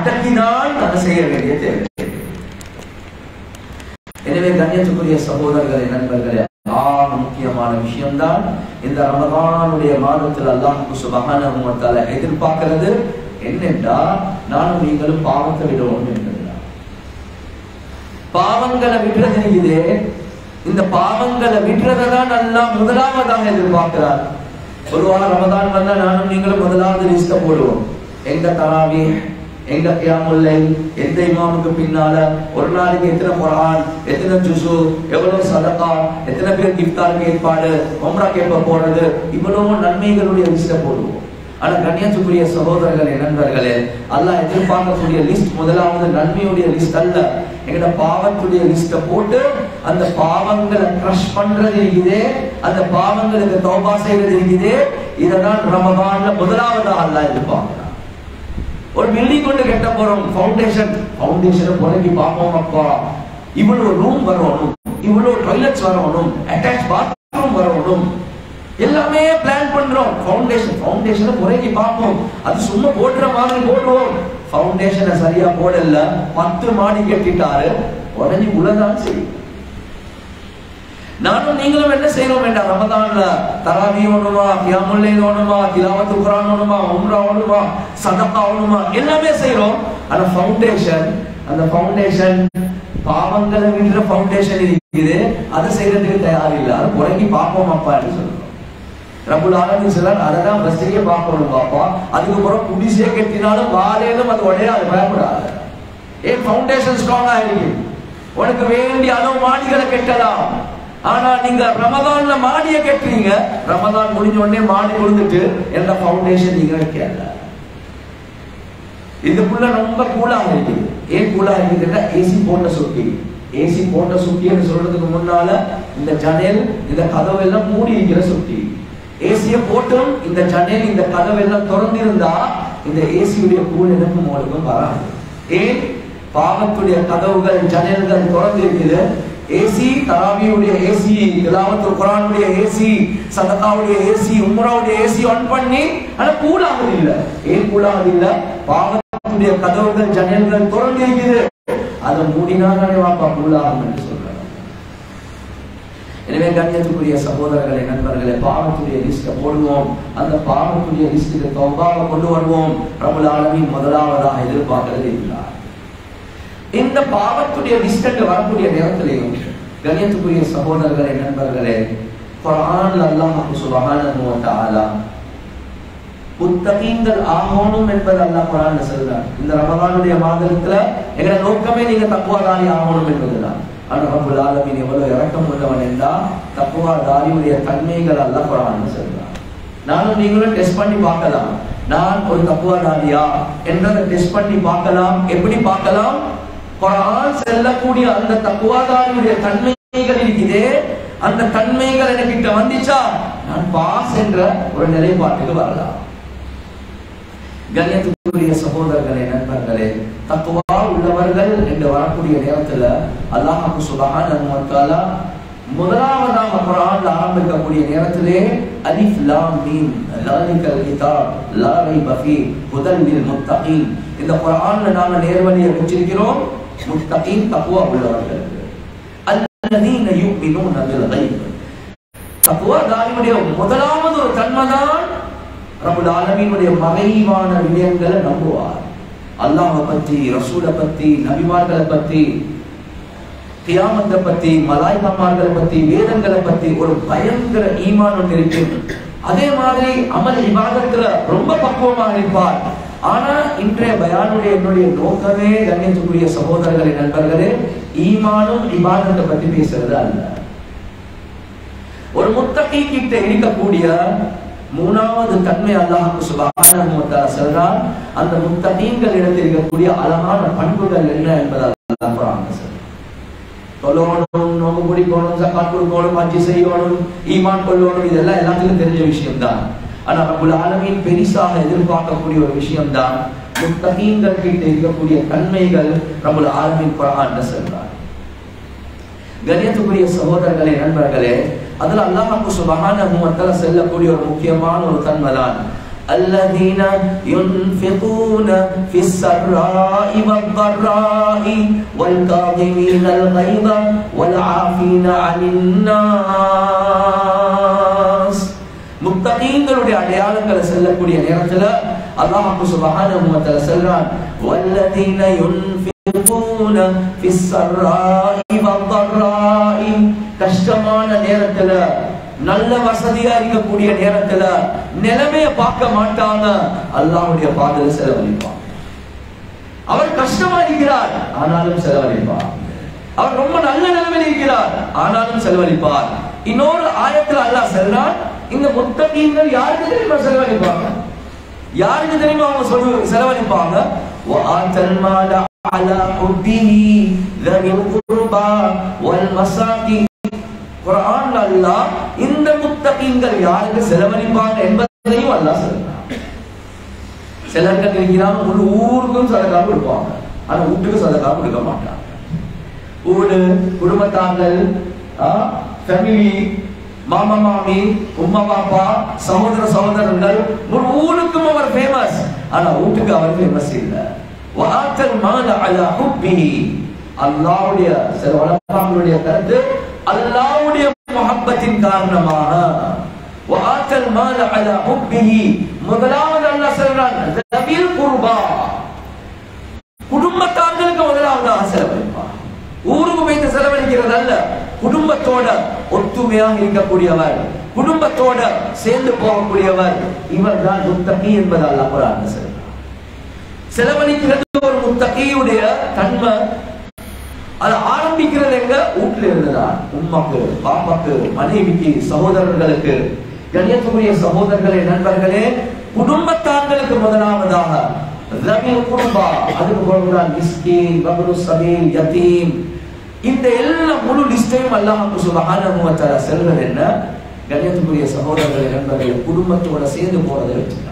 அடக்கிதான் அதை செய்ய வேண்டிய தேவை எனவே கண்ணியத்துக்குரிய சகோதரர்களே நண்பர்களே ஆக முக்கியமான விஷயம்தான் இந்த ரமதானுடைய மாதத்தில் அல்லாஹுக்கு சுபகான தால எதிர்பார்க்கிறது என்னென்றா நானும் நீங்களும் பாவத்தை விடுவோம் என்பதுதான் பாவங்களை விடுறது இது இந்த பாவங்களை விடுறதை தான் அல்லாஹ் முதலாவதாக எதிர்பார்க்கிறார் பொதுவாக ரமதான் வந்தா நானும் நீங்களும் முதலாவது லிஸ்ட போடுவோம் எங்க தராவி எங்க கியாமுல்லை எந்த இமாமுக்கு பின்னால ஒரு நாளைக்கு எத்தனை குரான் எத்தனை ஜுசு எவ்வளவு சதகா எத்தனை பேருக்கு இஃப்தாருக்கு ஏற்பாடு ஒம்ரா கேப்ப போறது இவ்வளவு நன்மைகளுடைய லிஸ்ட போடுவோம் ஆனா கண்ணியத்துக்குரிய சகோதரர்களே நண்பர்களே அல்லாஹ் எதிர்பார்க்கக்கூடிய லிஸ்ட் முதலாவது நன்மையுடைய லிஸ்ட் அல்ல எங்கட பாவத்துடைய லிஸ்ட போட்டு அந்த பாவங்களை க்ரஷ் பண்றது இருக்குதே அந்த பாவங்களுக்கு தௌபா செய்யறது இருக்குதே இததான் ரமதான்ல முதலாவதா அல்லாஹ் எதிர்பார்க்கிறான் ஒரு பில்டிங் கொண்டு கட்ட போறோம் ஃபவுண்டேஷன் ஃபவுண்டேஷனை புறக்கி பார்ப்போம் அப்பா இவ்வளவு ரூம் வரணும் இவ்வளவு டாய்லெட்ஸ் வரணும் அட்டாச் பாத்ரூம் வரணும் எல்லாமே பிளான் பண்றோம் ஃபவுண்டேஷன் ஃபவுண்டேஷனை புறக்கி பார்ப்போம் அது சும்மா போடுற மாதிரி போடுவோம் ஃபவுண்டேஷனை சரியா போடல பத்து மாடி கட்டிட்டாரு உடனே உலதான் செய்யும் நானும் நீங்களும் என்ன செய்யறோம் வேண்டாம் ரமதான்ல தராவி ஓணுமா கியாமுல்லை ஓணுமா திலாவத்து குரான் ஓணுமா உம்ரா ஓணுமா சதக்கா ஓணுமா எல்லாமே செய்யறோம் ஆனா ஃபவுண்டேஷன் அந்த ஃபவுண்டேஷன் பாவங்களை விடுற ஃபவுண்டேஷன் இருக்குது அதை செய்யறதுக்கு தயார் இல்லை அதை புறக்கி பார்ப்போம் அப்பா என்று சொல்றோம் ரபுல் ஆலமின் சிலர் அதை தான் ஃபர்ஸ்டே பார்க்கணும் பாப்பா அதுக்கப்புறம் குடிசே கட்டினாலும் வாழையிலும் அது உடையாது பயப்படாது ஏன் ஃபவுண்டேஷன் ஸ்ட்ராங்கா இருக்கு உனக்கு வேண்டிய அளவு மாடிகளை கட்டலாம் ஆனா நீங்க ரமதான்ல மாடிய கட்டுறீங்க ரமதான் முடிஞ்ச உடனே மாடி விழுந்துட்டு எந்த ஃபவுண்டேஷன் நீங்க வைக்கல இதுக்குள்ள ரொம்ப கூலாக இருக்குது ஏன் கூலாக இருக்குதுன்னா ஏசி போட்ட சுட்டி ஏசி போட்ட சுட்டின்னு சொல்றதுக்கு முன்னால இந்த ஜன்னல் இந்த கதவு எல்லாம் மூடி இருக்கிற சுட்டி ஏசிய போட்டும் இந்த ஜன்னல் இந்த கதவு எல்லாம் திறந்திருந்தா இந்த ஏசியுடைய கூல் எனக்கும் உங்களுக்கும் வராது ஏன் பாவத்துடைய கதவுகள் ஜன்னல்கள் திறந்து இருக்குது ஏசி தராவியுடைய ஏசி திலாவத்து குரானுடைய ஏசி சதகாவுடைய ஏசி உம்ராவுடைய ஏசி ஆன் பண்ணி ஆனா கூலாகுது இல்ல ஏன் கூலாகுது இல்ல பாவத்துடைய கதவுகள் ஜன்னல்கள் திறந்து இருக்குது அதை மூடினாலே வாப்பா கூலாகும் என்று சொல்றாங்க எனவே கண்ணியத்துக்குரிய சகோதரர்களே நண்பர்களே பாவத்துடைய லிஸ்ட போடுவோம் அந்த பாவத்துடைய லிஸ்டுக்கு தௌபாவை கொண்டு வருவோம் பிரபல ஆலமின் முதலாவதாக எதிர்பார்க்கிறது இருக்கிறார் இந்த பாவத்துடைய லிஸ்ட் வரக்கூடிய நேரத்திலையும் கணியத்துக்குரிய சகோதரர்களே நண்பர்களே குரான்ல அல்லாஹ் சுபஹானஹு வ தஆலா முத்தகீன்கள் ஆகணும் என்பது அல்லாஹ் குரான்ல சொல்றார் இந்த ரமலானுடைய மாதத்துல எங்க நோக்கமே நீங்க தக்குவாதாரி ஆகணும் என்பதுதான் ஆனா ரப்பல் ஆலமீன் எவ்வளவு இறக்கம் உள்ளவன் என்றா தக்குவாதாரியுடைய தன்மைகள் அல்லாஹ் குரான்ல சொல்றார் நானும் நீங்களும் டெஸ்ட் பண்ணி பார்க்கலாம் நான் ஒரு தக்குவாதாரியா என்றதை டெஸ்ட் பண்ணி பார்க்கலாம் எப்படி பார்க்கலாம் குரான் செல்லக்கூடிய அந்த தக்குவாதாரியுடைய தன்மைகள் இருக்குதே அந்த தன்மைகள் எனக்கிட்ட வந்துச்சா நான் பாஸ் என்ற ஒரு நிலைப்பாட்டுக்கு வரலாம் கண்ணியத்துக்குரிய சகோதரர்களே நண்பர்களே தக்குவா உள்ளவர்கள் என்று வரக்கூடிய நேரத்துல அல்லாஹு சுபஹானஹு வ தஆலா முதலாவதாக குர்ஆன்ல ஆரம்பிக்கக்கூடிய நேரத்திலே அலிஃப் லாம் மீம் லாலிகல் கிதாப் லா ரைப ஃபீ ஹுதல் லில் முத்தகீன் இந்த குர்ஆன்ல நாம நேர்வழியை வச்சிருக்கிறோம் முத்தகீன் தக்வா உள்ளவர்கள் அல்லதீன யுமினூன பில் கைப் தக்வா தாரியுடைய முதலாவது ஒரு தன்மைதான் ரபுல் ஆலமீனுடைய மறைவான விடயங்களை நம்புவார் அல்லாஹை பத்தி ரசூலை பத்தி நபிமார்களை பத்தி கியாமத்தை பத்தி மலாய்கமார்களை பத்தி வேதங்களை பத்தி ஒரு பயங்கர ஈமான் ஒன்று இருக்கு அதே மாதிரி அமல் இபாதத்துல ரொம்ப பக்குவமாக இருப்பார் ஆனா இன்றைய பயானுடைய என்னுடைய நோக்கமே கண்ணியத்துக்குரிய சகோதரர்களே நண்பர்களே ஈமானும் இபாதத்தை பத்தி பேசுறது அல்ல ஒரு முத்தகி கிட்ட இருக்கக்கூடிய மூணாவது தன்மை அல்லாஹுக்கு சுபஹானஹு வ தஆலா சொல்றார் அந்த முத்தகீன்கள் இடத்தில் இருக்கக்கூடிய அழகான பண்புகள் என்ன என்பதை அல்லாஹ் குர்ஆன்ல சொல்றார் தொழணும் நோம்பு பிடிக்கணும் ஜக்காத் கொடுக்கணும் ஹஜ்ஜி செய்யணும் ஈமான் கொள்ளணும் இதெல்லாம் எல்லாத்துக்கும் தெரிஞ்ச விஷயம் தான் ஆனா ரபுல் ஆலமீன் பெரிசாக எதிர்பார்க்கக்கூடிய ஒரு விஷயம் தான் முத்தகீன்கள் கிட்ட இருக்கக்கூடிய தன்மைகள் ரபுல் ஆலமீன் குர்ஆன்ல சொல்றார் கணியத்துக்குரிய சகோதரர்களே நண்பர்களே அதுல அல்லாஹ் சுபஹானஹு வ தஆலா செல்லக்கூடிய ஒரு முக்கியமான ஒரு தன்மை தான் الذين ينفقون في السراء والضراء والكاظمين الغيظ والعافين عن الناس முத்தகீங்களுடைய அடையாளங்களை சொல்லக்கூடிய நேரத்துல அல்லாஹ் சுப்ஹானஹு வ தஆலா சொல்றான் வல்லதீன யுன்ஃபிகூன ஃபிஸ் ஸர்ராஇ வத்-தர்ராஇ கஷ்டமான நேரத்துல நல்ல வசதியா இருக்கக்கூடிய நேரத்துல நிலைமைய பார்க்க மாட்டாங்க அல்லாஹ்வுடைய பாதையில செலவழிப்பான் அவர் கஷ்டமா இருக்கிறார் ஆனாலும் செலவழிப்பார் அவர் ரொம்ப நல்ல நிலைமையில் இருக்கிறார் ஆனாலும் செலவழிப்பார் இன்னொரு ஆயத்துல அல்லாஹ் சொல்றான் இந்த முத்தகீன்கள் யாருக்கு தெரியுமா செலவழிப்பாங்க யாருக்கு தெரியுமா அவங்க சொல்லு செலவழிப்பாங்க وآتى المال على حبه ذوي القربى والمساكين குர்ஆன்ல அல்லாஹ் இந்த முத்தகீன்கள் யாருக்கு செலவழிப்பாங்க என்பதையும் அல்லாஹ் சொல்றான் சிலர்கள் இருக்கிறாங்க முழு ஊருக்கும் சதக்கா கொடுப்பாங்க ஆனா வீட்டுக்கு சதக்கா கொடுக்க மாட்டாங்க ஊடு குடும்பத்தார்கள் ஃபேமிலி மாமா மாமி உம்மா பாப்பா சகோதர சகோதரர்கள் ஒரு ஊருக்கும் அவர் ஃபேமஸ் ஆனா வீட்டுக்கு அவர் ஃபேமஸ் இல்ல வாத்தல் மால அலா ஹுப்பிஹி அல்லாஹ்வுடைய சில உலமாக்களுடைய கருத்து அல்லாஹ்வுடைய முஹப்பத்தின் காரணமாக வாத்தல் மால அலா ஹுப்பிஹி முதலாவது அல்லாஹ் சொல்றான் தபில் குர்பா குடும்பத்தார்களுக்கு முதலாவதாக செலவழிப்பார் ஊருக்கு போயிட்டு செலவழிக்கிறது அல்ல குடும்பத்தோட ஒத்துமையாக இருக்கக்கூடியவர் குடும்பத்தோட சேர்ந்து போகக்கூடியவர் இவர் தான் முத்தகி என்பது அல்ல குரான் சொல்றார் செலவழிக்கிறது ஒரு முத்தகியுடைய தன்மை அது ஆரம்பிக்கிறது எங்க வீட்டுல இருந்துதான் உம்மாக்கு பாப்பாக்கு மனைவிக்கு சகோதரர்களுக்கு கண்ணியத்துக்குரிய சகோதரர்களே நண்பர்களே குடும்பத்தார்களுக்கு முதலாவதாக ரபில் குடும்பா அதுக்கு போகிறான் மிஸ்கீன் பக்ரு சபீல் யதீம் இந்த எல்லா முழு லிஸ்டையும் அல்லாஹ் சுபஹானஹு வ தஆலா சொல்றது என்ன கண்ணியத்துக்குரிய சகோதரர்களே நண்பர்களே குடும்பத்தோட சேர்ந்து போறதை வச்சுக்கலாம்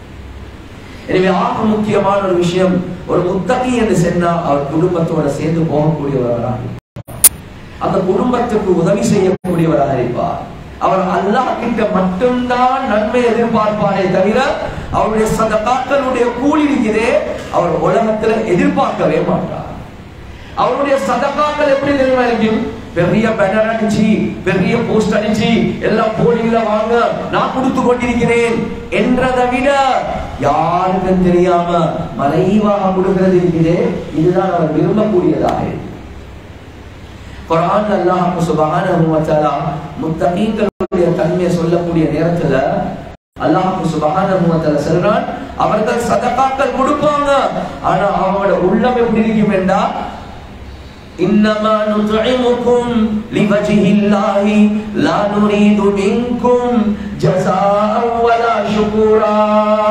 எனவே ஆக முக்கியமான ஒரு விஷயம் ஒரு முத்தகி என்று சொன்னா அவர் குடும்பத்தோட சேர்ந்து போகக்கூடியவராக அந்த குடும்பத்துக்கு உதவி செய்யக்கூடியவராக இருப்பார் அவர் அல்லாஹ் கிட்ட மட்டும்தான் நன்மை எதிர்பார்ப்பாரே தவிர அவருடைய சதகாக்களுடைய கூலி இருக்கிறே அவர் உலகத்துல எதிர்பார்க்கவே மாட்டார் அவருடைய சதகாக்கள் எப்படி தெரியுமா இருக்கும் பெரிய பேனர் அடிச்சு பெரிய போஸ்ட் அடிச்சு எல்லாம் போலியில வாங்க நான் கொடுத்து கொண்டிருக்கிறேன் என்றதை விட யாருக்கும் தெரியாம மறைவாக கொடுக்கிறது இருக்கிறே இதுதான் அவர் விரும்பக்கூடியதாக இருக்கு குரான் அல்லாஹ் சுபஹானஹு வ தஆலா முத்தகீன்களுடைய தன்மையை சொல்லக்கூடிய நேரத்துல அல்லாஹ் சுபஹானஹு வ தஆலா சொல்றான் அவர்கள் சதகாக்கள் கொடுப்பாங்க ஆனா அவங்களோட உள்ளம் எப்படி இருக்கும் என்றா إنما نطعمكم لوجه الله لا نريد منكم جزاء ولا شكورا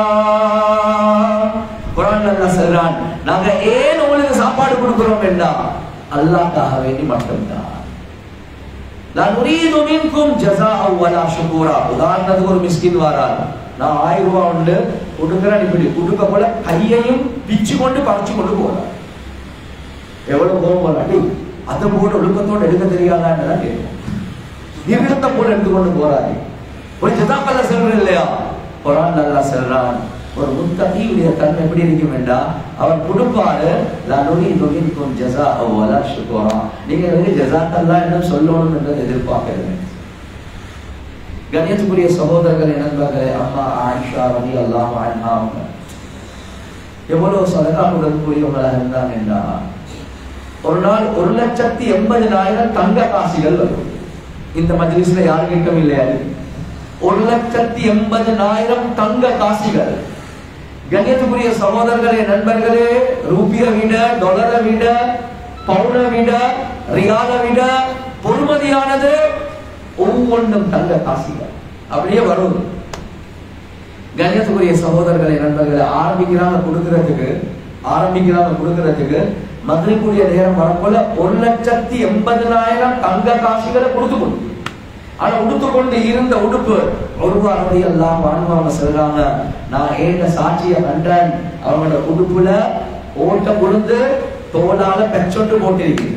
குரான் அல்லாஹ் சொல்றான் நாங்க ஏன் உங்களுக்கு சாப்பாடு கொடுக்கிறோம் என்றா அல்லாஹ்க்காக வேண்டி மட்டும்தான் லா நுரீது மின்கும் ஜஸாஅ வலா ஷுகூரா உதாரணத்துக்கு ஒரு மிஸ்கின் வாரார் நான் ஆயிரம் ரூபாய் உண்டு கொடுக்குறேன் இப்படி கொடுக்க போல கையையும் பிச்சு கொண்டு பறிச்சு கொண்டு போறார் எவ்வளவு கோபம் போறாடி அதை போட்டு ஒழுக்கத்தோடு எடுக்க தெரியாதான்னு தான் கேட்கும் நிமிடத்தை போல எடுத்துக்கொண்டு போறாரு ஒரு ஜதாக்கல்ல சொல்றேன் இல்லையா குரான் நல்லா சொல்றான் ஒரு முத்தகியுடைய தன்மை எப்படி இருக்கும் என்றா அவர் கொடுப்பாரு லனுரி நுகின்கும் ஜஸா வலா ஷுக்ரா நீங்க வந்து ஜஸாக்கல்லா என்ன சொல்லணும் என்றதை எதிர்பார்க்கிறீங்க கண்ணியத்துக்குரிய சகோதரர்கள் நண்பர்களே அம்மா ஆயிஷா ரவி அல்லாஹ் அன்ஹா அவங்க எவ்வளவு சதகா கொடுக்கக்கூடியவங்களாக இருந்தாங்க என்றா ஒரு நாள் ஒரு லட்சத்தி எண்பதினாயிரம் தங்க காசிகள் வரும் இந்த மஜ்லிஸ்ல யாருக்கும் இல்லையா ஒரு லட்சத்தி எண்பதினாயிரம் தங்க காசிகள் கண்ணியத்துக்குரிய சகோதரர்களே நண்பர்களே ரூபிய விட டாலரை விட பவுனை விட ரியால விட பொறுமதியானது ஒவ்வொன்றும் தங்க காசிகள் அப்படியே வரும் கண்ணியத்துக்குரிய சகோதரர்களே நண்பர்களே ஆரம்பிக்கிறாங்க கொடுக்கறதுக்கு ஆரம்பிக்கிறாங்க கொடுக்கறதுக்கு மதுரைக்குரிய நேரம் வரப்போல ஒரு லட்சத்தி எண்பதினாயிரம் தங்க காசிகளை கொடுத்து கொண்டு ஆனா உடுத்து கொண்டு இருந்த உடுப்பு ஒரு வாரத்தை எல்லாம் வாழ்ந்தவங்க சொல்றாங்க நான் ஏண்ட சாட்சிய கண்டேன் அவங்களோட உடுப்புல ஓட்ட கொடுத்து தோலால பெச்சொட்டு போட்டிருக்கு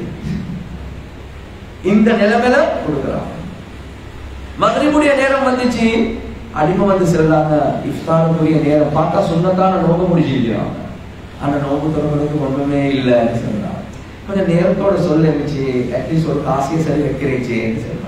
இந்த நிலைமையில கொடுக்குறாங்க மதுரைக்குரிய நேரம் வந்துச்சு அடிமை வந்து செல்றாங்க இஃப்தாருக்குரிய நேரம் பார்த்தா சுண்ணத்தான நோக்க முடிச்சிருக்கிறாங்க ஆனா நோக்கு திறக்கிறதுக்கு ஒண்ணுமே இல்லைன்னு சொல்றாங்க கொஞ்சம் நேரத்தோட சொல்ல இருந்துச்சு அட்லீஸ்ட் ஒரு காசியை சரி வைக்கிறேச்சேன்னு சொல்றாங்க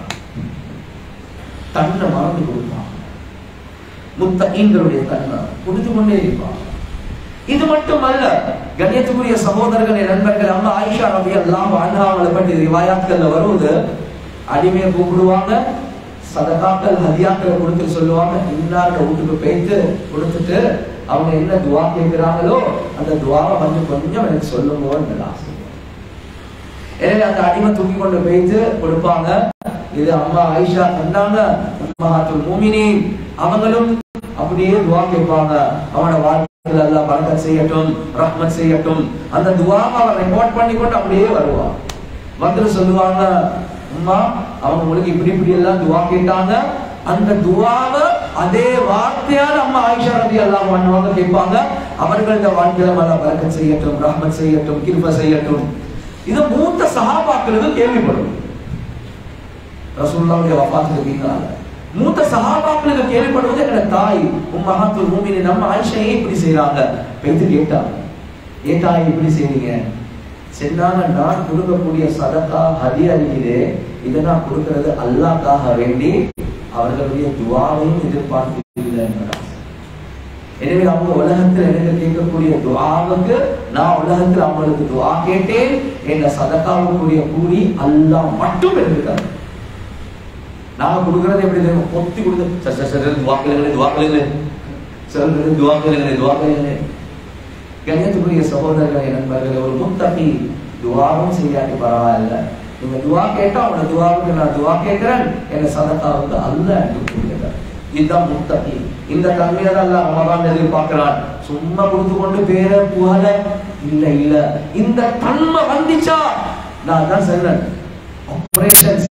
தன்னை மறந்து கொடுப்பாங்க முத்தீன்களுடைய தன்மை கொடுத்து கொண்டே இருப்பாங்க இது மட்டுமல்ல கண்ணியத்துக்குரிய சகோதரர்களே நண்பர்கள் அம்மா ஆயிஷா ரவி எல்லாம் வாழ்ந்தாங்களை பற்றி ரிவாயாத்கள்ல வருவது அடிமையை கூப்பிடுவாங்க சதகாக்கள் ஹதியாக்களை கொடுத்து சொல்லுவாங்க இன்னார்ட வீட்டுக்கு போயிட்டு கொடுத்துட்டு அவங்க என்ன துவா கேட்கிறாங்களோ அந்த துவாவை வந்து கொஞ்சம் எனக்கு சொல்லுங்கன்னு ஆசை எனவே அந்த அடிமை தூக்கி கொண்டு போயிட்டு கொடுப்பாங்க இது அம்மா ஆயிஷா தந்தாங்க உம்மஹாத்துல் மூமினீன் அவங்களும் அப்படியே துவா கேட்பாங்க அவனோட வாழ்க்கையில எல்லாம் பரக்கத் செய்யட்டும் ரஹ்மத் செய்யட்டும் அந்த துவாவை அவன் ரெக்கார்ட் பண்ணி கொண்டு அப்படியே வருவான் வந்து சொல்லுவாங்க அம்மா அவங்க உங்களுக்கு இப்படி இப்படி எல்லாம் துவா கேட்டாங்க அந்த துவாவை அதே வார்த்தையால் அம்மா ஆயிஷா ரதி எல்லாம் பண்ணுவாங்க கேட்பாங்க அவர்களோட வாழ்க்கையில மல பரக்கத் செய்யட்டும் ரஹ்மத் செய்யட்டும் கிருப செய்யட்டும் இது மூத்த சஹாபாக்களுக்கு கேள்விப்படும் ரசூலுல்லாவுடைய வஃபாத்துக்கு பின்னால மூத்த சஹாபாக்களுக்கு கேள்விப்படுவது எங்க தாய் உம்மஹாத்துல் மூமினின் நம்ம ஆயிஷையே இப்படி செய்றாங்க பேத்து கேட்டாங்க ஏன் தாய் இப்படி செய்றீங்க சொன்னாங்க நான் கொடுக்கக்கூடிய சதகா ஹதி அருகிலே இதை நான் கொடுக்கிறது அல்லாஹ்க்காக வேண்டி அவர்களுடைய துவாவையும் எதிர்பார்த்து இல்லை என்பதாக எனவே அவங்க உலகத்தில் எனக்கு கேட்கக்கூடிய துஆவுக்கு நான் உலகத்தில் அவங்களுக்கு துஆ கேட்டேன் எங்க சதக்காவுக்குரிய கூலி அல்லாஹ் மட்டும் எடுத்துட்டாங்க நாங்க கொடுக்கறது எப்படி தெரியும் பொத்தி கொடுத்து சார் சார் சார் துவா கேளுங்களே துவா கேளுங்களே சார் துவா கேளுங்களே துவா கேளுங்களே கண்ணியத்துக்குரிய சகோதரர்களே நண்பர்களே ஒரு முத்தகி துவாவும் செய்யாட்டி பரவாயில்ல நீங்க துவா கேட்டா அவனோட துவாவுக்கு நான் துவா கேட்கிறேன் எங்க சதக்காவுக்கு அல்ல என்று கூறுகிறார் இதுதான் முத்தகி இந்த தன்மையை தான் அல்லாஹ் ரமதான் எதிர்பார்க்கிறான் சும்மா கொடுத்து கொண்டு பேர புகழ இல்ல இல்ல இந்த தன்மை வந்துச்சா நான் தான் சொன்னேன் ஆபரேஷன்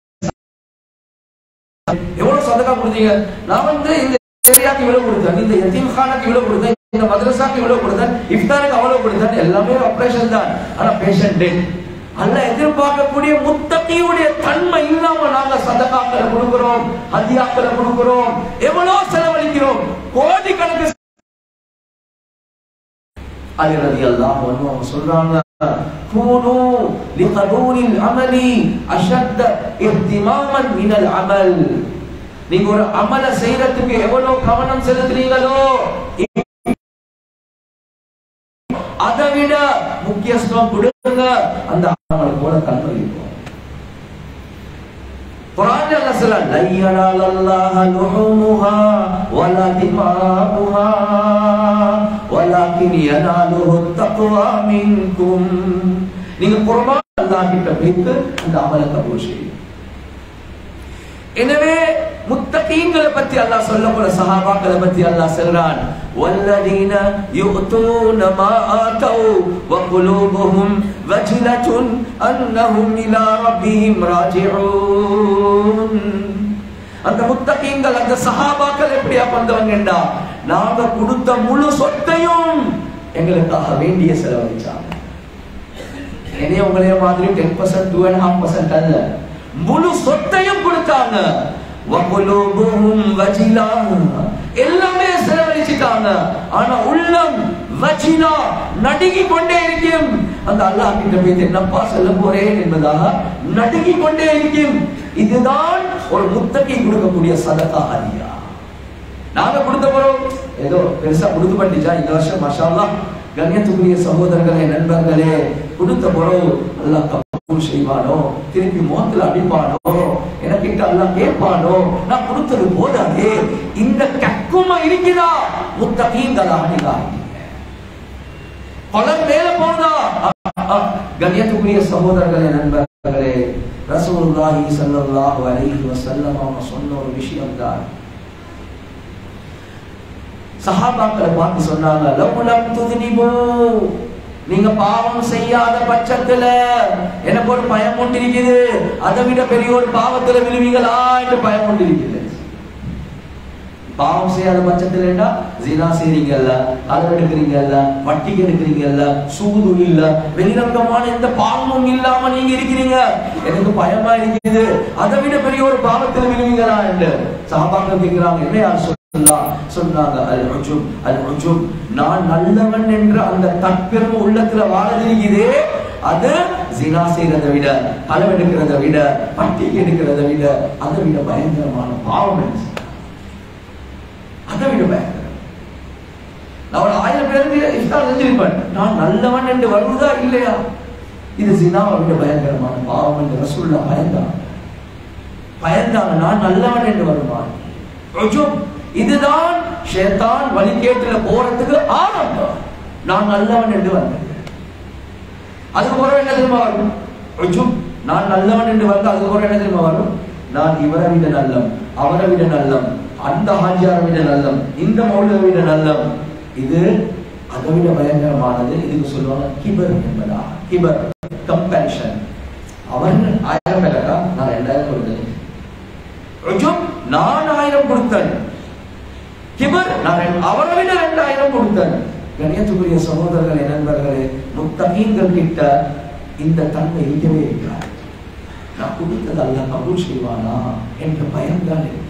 எவ்வளவு சதக்கா கொடுத்தீங்க நான் வந்து இந்த ஏரியாக்கு இவ்வளவு கொடுத்தேன் இந்த எத்தீம் கானுக்கு இவ்வளவு கொடுத்தேன் இந்த மதரசாக்கு இவ்வளவு கொடுத்தேன் இஃப்தாருக்கு அவ்வளவு கொடுத்தேன் எல்லாமே ஆபரேஷன் தான் ஆனா பேஷண்ட் டெட் அல்ல எதிர்பார்க்கக்கூடிய முத்தகியுடைய தன்மை இல்லாம நாங்க சதகாக்களை கொடுக்கிறோம் ஹதியாக்களை கொடுக்கிறோம் எவ்வளவு செலவழிக்கிறோம் கோடிக்கணக்கு அலி ரலியல்லாஹு அன்ஹு அவங்க சொல்றாங்க கூனு லிகபூலில் அமலி அஷத்த இஹ்திமாமன் மினல் அமல் நீங்க ஒரு அமல செய்யறதுக்கு எவ்வளவு கவனம் செலுத்துறீங்களோ அதை விட முக்கியத்துவம் கொடுங்க அந்த அமல் போல தன்மை இருக்கும் குரான் அல்லாஹ் சொல்றான் லை யனாலல்லாஹ லுஹுமுஹா வலா திமாஉஹா வலாக்கின் யனாலுஹு தக்வா மின்கும் நீங்க குர்பான் அல்லாஹ் கிட்ட வைத்து அந்த அமலை கபூல் செய்யுங்க எனவே முத்தகீன்களை பத்தி அல்லாஹ் சொல்ல போற சஹாபாக்களை பத்தி அல்லாஹ் சொல்றான் والذين يؤتون ما آتوا وقلوبهم وجلة أنهم إلى ربهم راجعون அந்த முத்தகீன்கள் அந்த சஹாபாக்கள் எப்படியா வந்தவங்கடா நாங்க கொடுத்த முழு சொத்தையும் எங்களுக்காக வேண்டிய செலவழிச்சாங்க என்னைய உங்களைய மாதிரி ten percent two and half percent அல்ல முழு சொத்தையும் கொடுத்தாங்க வகுலூபுஹும் வஜிலா. எல்லாமே செலவழிச்சிட்டாங்க ஆனா உள்ளம் வஜிலா நடுங்கி கொண்டே இருக்கும் அந்த அல்லாஹ் கிட்ட போய் என்னப்பா சொல்ல போறேன் என்பதாக நடுங்கி கொண்டே இருக்கும் இதுதான் ஒரு முத்தகை கொடுக்கக்கூடிய சதகா ஹதியா நாங்க கொடுத்த போறோம் ஏதோ பெருசா கொடுத்து பண்ணிச்சா இந்த வருஷம் மஷா அல்லாஹ் கண்ணியத்துக்குரிய சகோதரர்களே நண்பர்களே கொடுத்த போறோம் அல்லாஹ் கபூல் செய்வானோ திருப்பி முகத்துல அடிப்பானோ எனக்கிட்ட அல்லாஹ் கேட்பானோ நான் கொடுத்தது போதாதே இந்த கக்குமா இருக்குதா முத்தகீங்களா நீங்க பலர் மேல போனதா கண்ணியத்துக்குரிய சகோதரர்களே நண்பர்களே ரசூலுல்லாஹி ஸல்லல்லாஹு அலைஹி வஸல்லம் அவங்க சொன்ன ஒரு விஷயம் தான் சஹாபாக்களை பார்த்து சொன்னாங்க லவ்லம் துதினிபு நீங்க பாவம் செய்யாத பட்சத்துல எனக்கு ஒரு பயம் கொண்டிருக்குது அதை விட பெரிய ஒரு பாவத்துல விழுவீங்களா என்று பயம் கொண்டிருக்குது பாவம் செய்யாத பட்சத்துல என்ன ஜினா செய்றீங்கல்ல கலர் எடுக்கிறீங்கல்ல வட்டிக்கு எடுக்கிறீங்கல்ல சூது இல்ல வெளிரங்கமான எந்த பாவமும் இல்லாம நீங்க இருக்கிறீங்க எனக்கு பயமா இருக்குது அதை விட பெரிய ஒரு பாவத்துல விழுவீங்களா என்று சாபாக்கள் கேட்கிறாங்க என்ன யார் அல்லாஹ் சொன்னாங்க அல் உஜுப் அல் உஜுப் நான் நல்லவன் என்ற அந்த தற்பெருமை உள்ளத்துல வாழதிருக்குதே அது ஜினா செய்யறதை விட களவெடுக்கிறத விட பட்டிக்கு எடுக்கிறத விட அதை விட பயங்கரமான பாவம் என்று சொன்னாங்க. அதை விட பயங்கரம் நான் ஒரு ஆயிரம் பேருக்கு இஃப்தார் செஞ்சிருப்பேன் நான் நல்லவன் என்று வருவதா இல்லையா இது ஜினாவை விட பயங்கரமான பாவம் என்று ரசூல்லா பயந்தாங்க பயந்தாங்க நான் நல்லவன் என்று வருவான் உஜுப் இதுதான் ஷேத்தான் வழிகேட்டுல போறதுக்கு ஆரம்பம் நான் நல்லவன் என்று வந்தேன் அதுக்கு பிறகு என்ன தெரியுமா வரும் உஜுப் நான் நல்லவன் என்று வந்து அதுக்கு பிறகு என்ன தெரியுமா வரும் நான் இவரை விட நல்லம் அவரை விட நல்லம் அந்த ஹாஜியாரை விட நல்லம் இந்த மௌலவை விட நல்லம் இது அதை விட பயங்கரமானது இதுக்கு சொல்லுவாங்க கிபர் என்பதா கிபர் கம்பேரிஷன் அவன் ஆயிரம் பேரா நான் ரெண்டாயிரம் கொடுத்தேன் உஜுப் நான் ஆயிரம் கொடுத்தேன் கிபர் நான் ரெண்டு- அவரை விட ரெண்டாயிரம் கொடுத்தேன் கணியத்துக்குரிய சகோதரர்களே நண்பர்களே முத்தகீன்கள் கிட்ட இந்த தன்மை இருக்கவே இருக்காது நான் கொடுத்தது அல்ல கபூல் செய்வானா என்ற பயம் தான் இருக்கு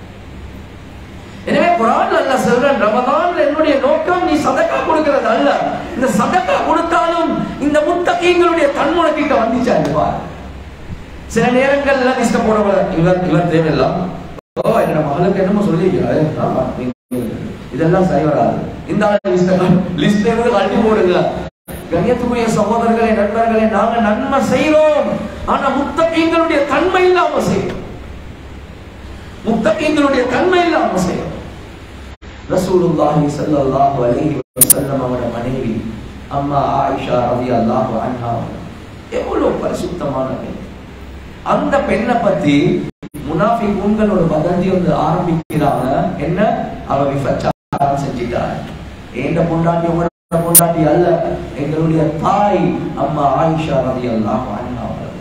எனவே குரான் அல்ல சொல்றேன் ரமதான் என்னுடைய நோக்கம் நீ சதக்கா கொடுக்கிறது அல்ல இந்த சதக்கா கொடுத்தாலும் இந்த முத்தகீங்களுடைய தன்முனை கிட்ட வந்துச்சா இது பாரு சில நேரங்கள்ல லிஸ்ட் போடுற இவர் இவர் தேவையில்லாம் ஓ என்னோட மகளுக்கு என்னமோ சொல்லிக்கிறாரு ஆமா, நீங்க இதெல்லாம் சரி வராது இந்த லிஸ்ட் லிஸ்ட் இருந்து அள்ளி போடுங்க கண்ணியத்துக்குரிய சகோதரர்களே நண்பர்களே நாங்க நன்மை செய்றோம் ஆனா முத்தகீங்களுடைய தன்மை இல்லாம செய்யறோம் முத்தகீங்களுடைய தன்மை இல்லாம செய்யறோம் ரசூலுல்லாஹி ஸல்லல்லாஹு அலைஹி வஸல்லம் அவரோட மனைவி அம்மா ஆயிஷா ரலியல்லாஹு அன்ஹா எவ்வளவு பரிசுத்தமான பெண் அந்த பெண்ணை பத்தி முனாஃபிகூன்கள் ஒரு வதந்தி வந்து ஆரம்பிக்கிறாங்க என்ன அவ விபச்சாரம் செஞ்சிட்டார் ஏண்ட பொண்டாட்டி உங்களோட பொண்டாட்டி அல்ல எங்களுடைய தாய் அம்மா ஆயிஷா ரலியல்லாஹு அன்ஹா அவர்கள்.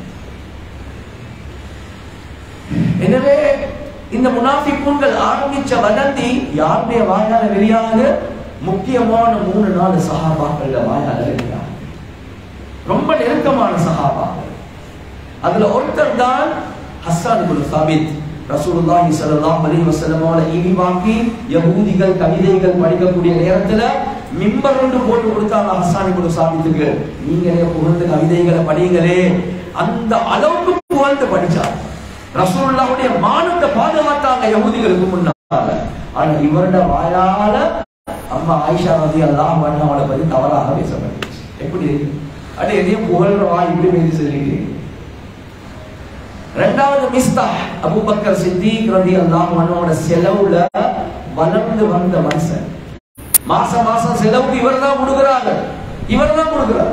எனவே இந்த முனாஃபிகூன்கள் ஆரம்பிச்ச வதந்தி யாருடைய வாயால வெளியாகுது முக்கியமான மூணு நாலு சஹாபாக்கள வாயால வெளியாகுது ரொம்ப நெருக்கமான சஹாபாக்கள் அதுல ஒருத்தர் தான் ஹஸ்ஸான் இப்னு சாபித் ரசூலுல்லாஹி ஸல்லல்லாஹு அலைஹி வஸல்லமோட ஈவாக்கி யஹூதிகள் கவிதைகள் படிக்கக்கூடிய நேரத்துல மிம்பர் ஒன்று போட்டு கொடுத்தாங்க ஹஸ்ஸான் இப்னு சாபித்துக்கு நீங்களே புகழ்ந்து கவிதைகளை படிங்களே அந்த அளவுக்கு புகழ்ந்து படிச்சார் ரசூலுல்லாஹ்வுடைய மானத்தை பாதுகாத்தாங்க யஹூதிகளுக்கு முன்னால ஆனா இவருடைய வாயால அம்மா ஆயிஷா ரலியல்லாஹு அன்ஹா அவளை பத்தி தவறாக பேசப்பட்டுச்சு எப்படி இருக்கு அட எதையும் புகழ்றவா இப்படி பேசி சொல்லிட்டு ரெண்டாவது மிஸ்தா அபூபக்கர் சித்திக் ரலியல்லாஹு அன்ஹுவோட செலவுல வளர்ந்து வந்த மனுஷன் மாசம் மாசம் செலவுக்கு இவர் தான் கொடுக்கிறாங்க இவர் தான் கொடுக்கிறார்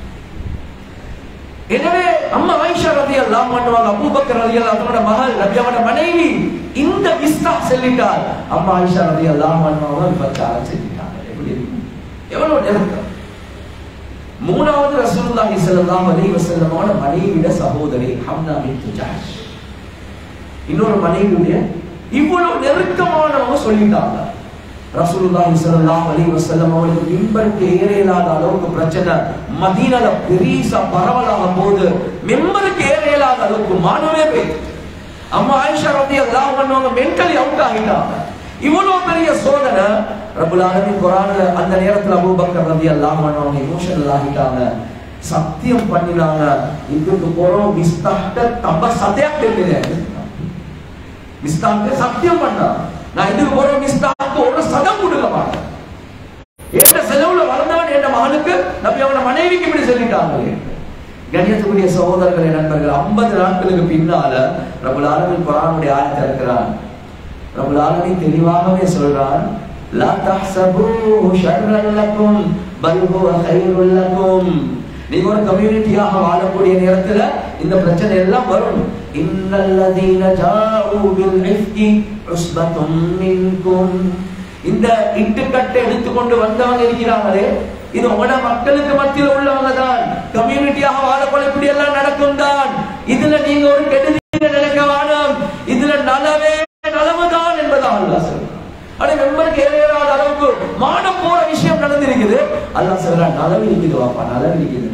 எனவே அம்மா ஆயிஷா ரலியல்லாஹு அன்ஹா அபூபக்கர் ரலியல்லாஹு அன்ஹுவோட மகள் நபியோட மனைவி இந்த மிஸ்தா செல்லிட்டார் அம்மா ஆயிஷா ரலியல்லாஹு அன்ஹாவை விபச்சாரம் செஞ்சிட்டாங்க எப்படி இருக்கு எவ்வளவு நெருக்கம் மூணாவது ரசூலுல்லாஹி ஸல்லல்லாஹு அலைஹி வஸல்லமோட மனைவியோட சகோதரி ஹம்னா பின்த் ஜஹஷ் இன்னொரு மனைவியுடைய இவ்வளவு நெருக்கமானவங்க சொல்லிட்டாங்க ரசூலுல்லாஹி ஸல்லல்லாஹு அலைஹி வஸல்லம் அவங்களுக்கு மிம்பருக்கு ஏற இயலாத அளவுக்கு பிரச்சனை மதீனால பெரிசா பரவலாக போது மிம்பருக்கு ஏற இயலாத அளவுக்கு மானமே போயிடுச்சு அம்மா ஆயிஷா ரலியல்லாஹு அன்ஹா மென்டலி அவுட் ஆகிட்டாங்க இவ்வளவு பெரிய சோதனை ரபுல் ஆலமீன் குர்ஆன்ல அந்த நேரத்துல அபூபக்கர் ரலியல்லாஹு அன்ஹு அவங்க எமோஷனல் ஆகிட்டாங்க சத்தியம் பண்ணினாங்க இதுக்கு போறோம் மிஸ்தாட்ட தப்ப சத்தியம் தெரியுது மிஸ்தாக்கு சத்தியம் பண்ணா நான் இதுக்கு போறோம் மிஸ்தாக்கு ஒரு சதம் கொடுக்க மாட்டேன் எந்த செலவுல வளர்ந்தவன் என் மகனுக்கு நபி அவன மனைவிக்கு இப்படி சொல்லிட்டாங்களே கணியத்துக்குரிய சகோதரர்களே நண்பர்கள் ஐம்பது நாட்களுக்கு பின்னால ரபுல் ஆலமின் குரானுடைய ஆயத்தை இருக்கிறான் ரபுல் ஆலமின் தெளிவாகவே சொல்றான் லா தஹ்சபூஹு ஷர்ரன் லக்கும் பல் ஹுவ கைருல் லக்கும் நீங்க ஒரு கம்யூனிட்டியாக வாழக்கூடிய நேரத்துல இந்த பிரச்சனை எல்லாம் வரும் இன்னல்லதீன ஜாஊ பில் இஃப்கி உஸ்பத்தும் மின்கும் இந்த இட்டுக்கட்டை எடுத்துக்கொண்டு வந்தவங்க இருக்கிறாங்களே இது உங்களோட மக்களுக்கு மத்தியில் உள்ளவங்க தான் கம்யூனிட்டியாக வாழப்பட இப்படி எல்லாம் நடக்கும் தான் இதுல நீங்க ஒரு கெடுதி நினைக்க வேணாம் இதுல நலவே நலவுதான் என்பதா அல்லாஹ் சொல்றான் ஆனா மெம்பருக்கு ஏறாத அளவுக்கு மானம் போற விஷயம் நடந்திருக்குது அல்லாஹ் சொல்றான் நலவு இருக்குது வாப்பா நலவு இருக்குது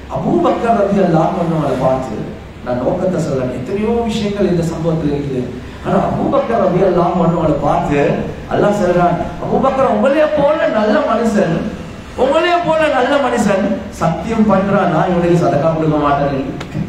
அபூபக்கர் ரதி அல்லாஹ் பண்ணவங்களை பார்த்து நான் நோக்கத்தை சொல்றேன் எத்தனையோ விஷயங்கள் இந்த சம்பவத்தில் இருக்குது ஆனா அபூபக்கர் ரவி எல்லாம் ஒண்ணு பார்த்து அல்லாஹ் சொல்றான் அபூபக்கர் உங்களையே போல நல்ல மனுஷன் உங்களையே போல நல்ல மனுஷன் சத்தியம் பண்றான் நான் இவனுக்கு சதக்கா கொடுக்க மாட்டேன்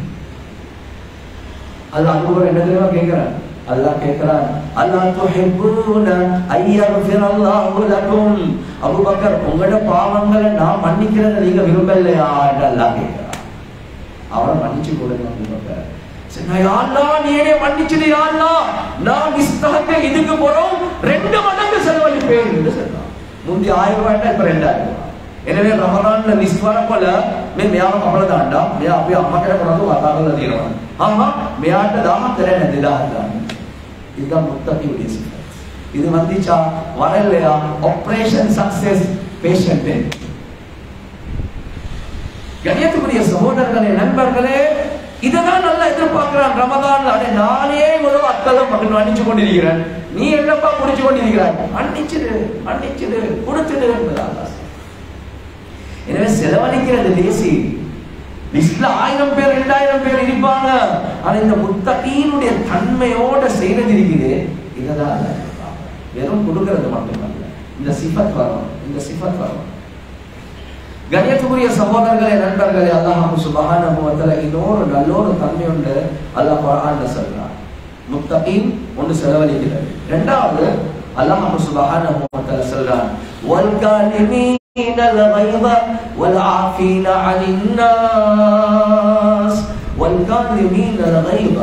அல்லாஹ் அபூபக்கர் என்ன தெரியுமா கேட்கிறான் அல்லாஹ் கேட்கிறான் அல்லாஹ் துஹிப்பூன ஐயக்ஃபிர் அல்லாஹு லக்கும் அபூபக்கர் உங்களோட பாவங்களை நான் மன்னிக்கிறத நீங்க விரும்பலையா என்று அல்லாஹ் கேட்கிறான் அவரை மன்னிச்சு கொடுங்க அபூபக்கர் சரி, நான் யா அல்லாஹ், நீ என்னை மன்னிச்சிடு யா அல்லாஹ். நான் இஸ்தாக்க இதுக்கு போறோம் ரெண்டு மடங்கு செலவழிப்பேன் என்று சொன்னான் முந்தி ஆயிரம் ரூபாய் இப்ப ரெண்டாயிரம் ரூபாய் எனவே ரமலான்ல லிஸ்ட் வரப்போல மே மேயாව කපල දාන්න මෙයා අපි අම්මා කෙනෙක් කරatu කතා කරලා තියෙනවා අම්මා මෙයාට දාහ කරන්නේ නැති දාහ දාන්න இதுதான் முத்தகியுடைய சிஃபத் இது வந்துச்சா வரலையா ஆபரேஷன் சக்சஸ் பேஷண்ட் கணியத்துக்குரிய சகோதரர்களே நண்பர்களே இததான் நல்லா எதிர்பார்க்கிறான் ரமதான்ல அடே நானே இவ்வளவு அத்தலம் மகன் மன்னிச்சு கொண்டிருக்கிறேன் நீ என்னப்பா புடிச்சு கொண்டிருக்கிறாய் மன்னிச்சிடு மன்னிச்சிடு கொடுத்துடு என்பதாக எனவே செலவழிக்கிறது தேசி லிஸ்ட்ல ஆயிரம் பேர் ரெண்டாயிரம் பேர் இருப்பாங்க ஆனா இந்த முத்தகீனுடைய தன்மையோட செய்யறது இருக்குது இததான் அல்லாஹ் எதிர்பார்க்கிறான். வெறும் கொடுக்கிறது மட்டுமல்ல இந்த சிஃபத் வரும் இந்த சிஃபத் வரும் கணியத்துக்குரிய சகோதரர்களே நண்பர்களே அல்லாஹ் சுபஹானஹு வ தஆலா இன்னொரு நல்லொரு தன்மை உண்டு அல்லாஹ் குர்ஆன்ல சொல்றான் முத்தகீன் ஒன்று செலவழிக்கிறது இரண்டாவது அல்லாஹ் சுபஹானஹு வ தஆலா சொல்றான் வல் காலிமீன الغيظ والعافين عن الناس والكاظمين الغيظ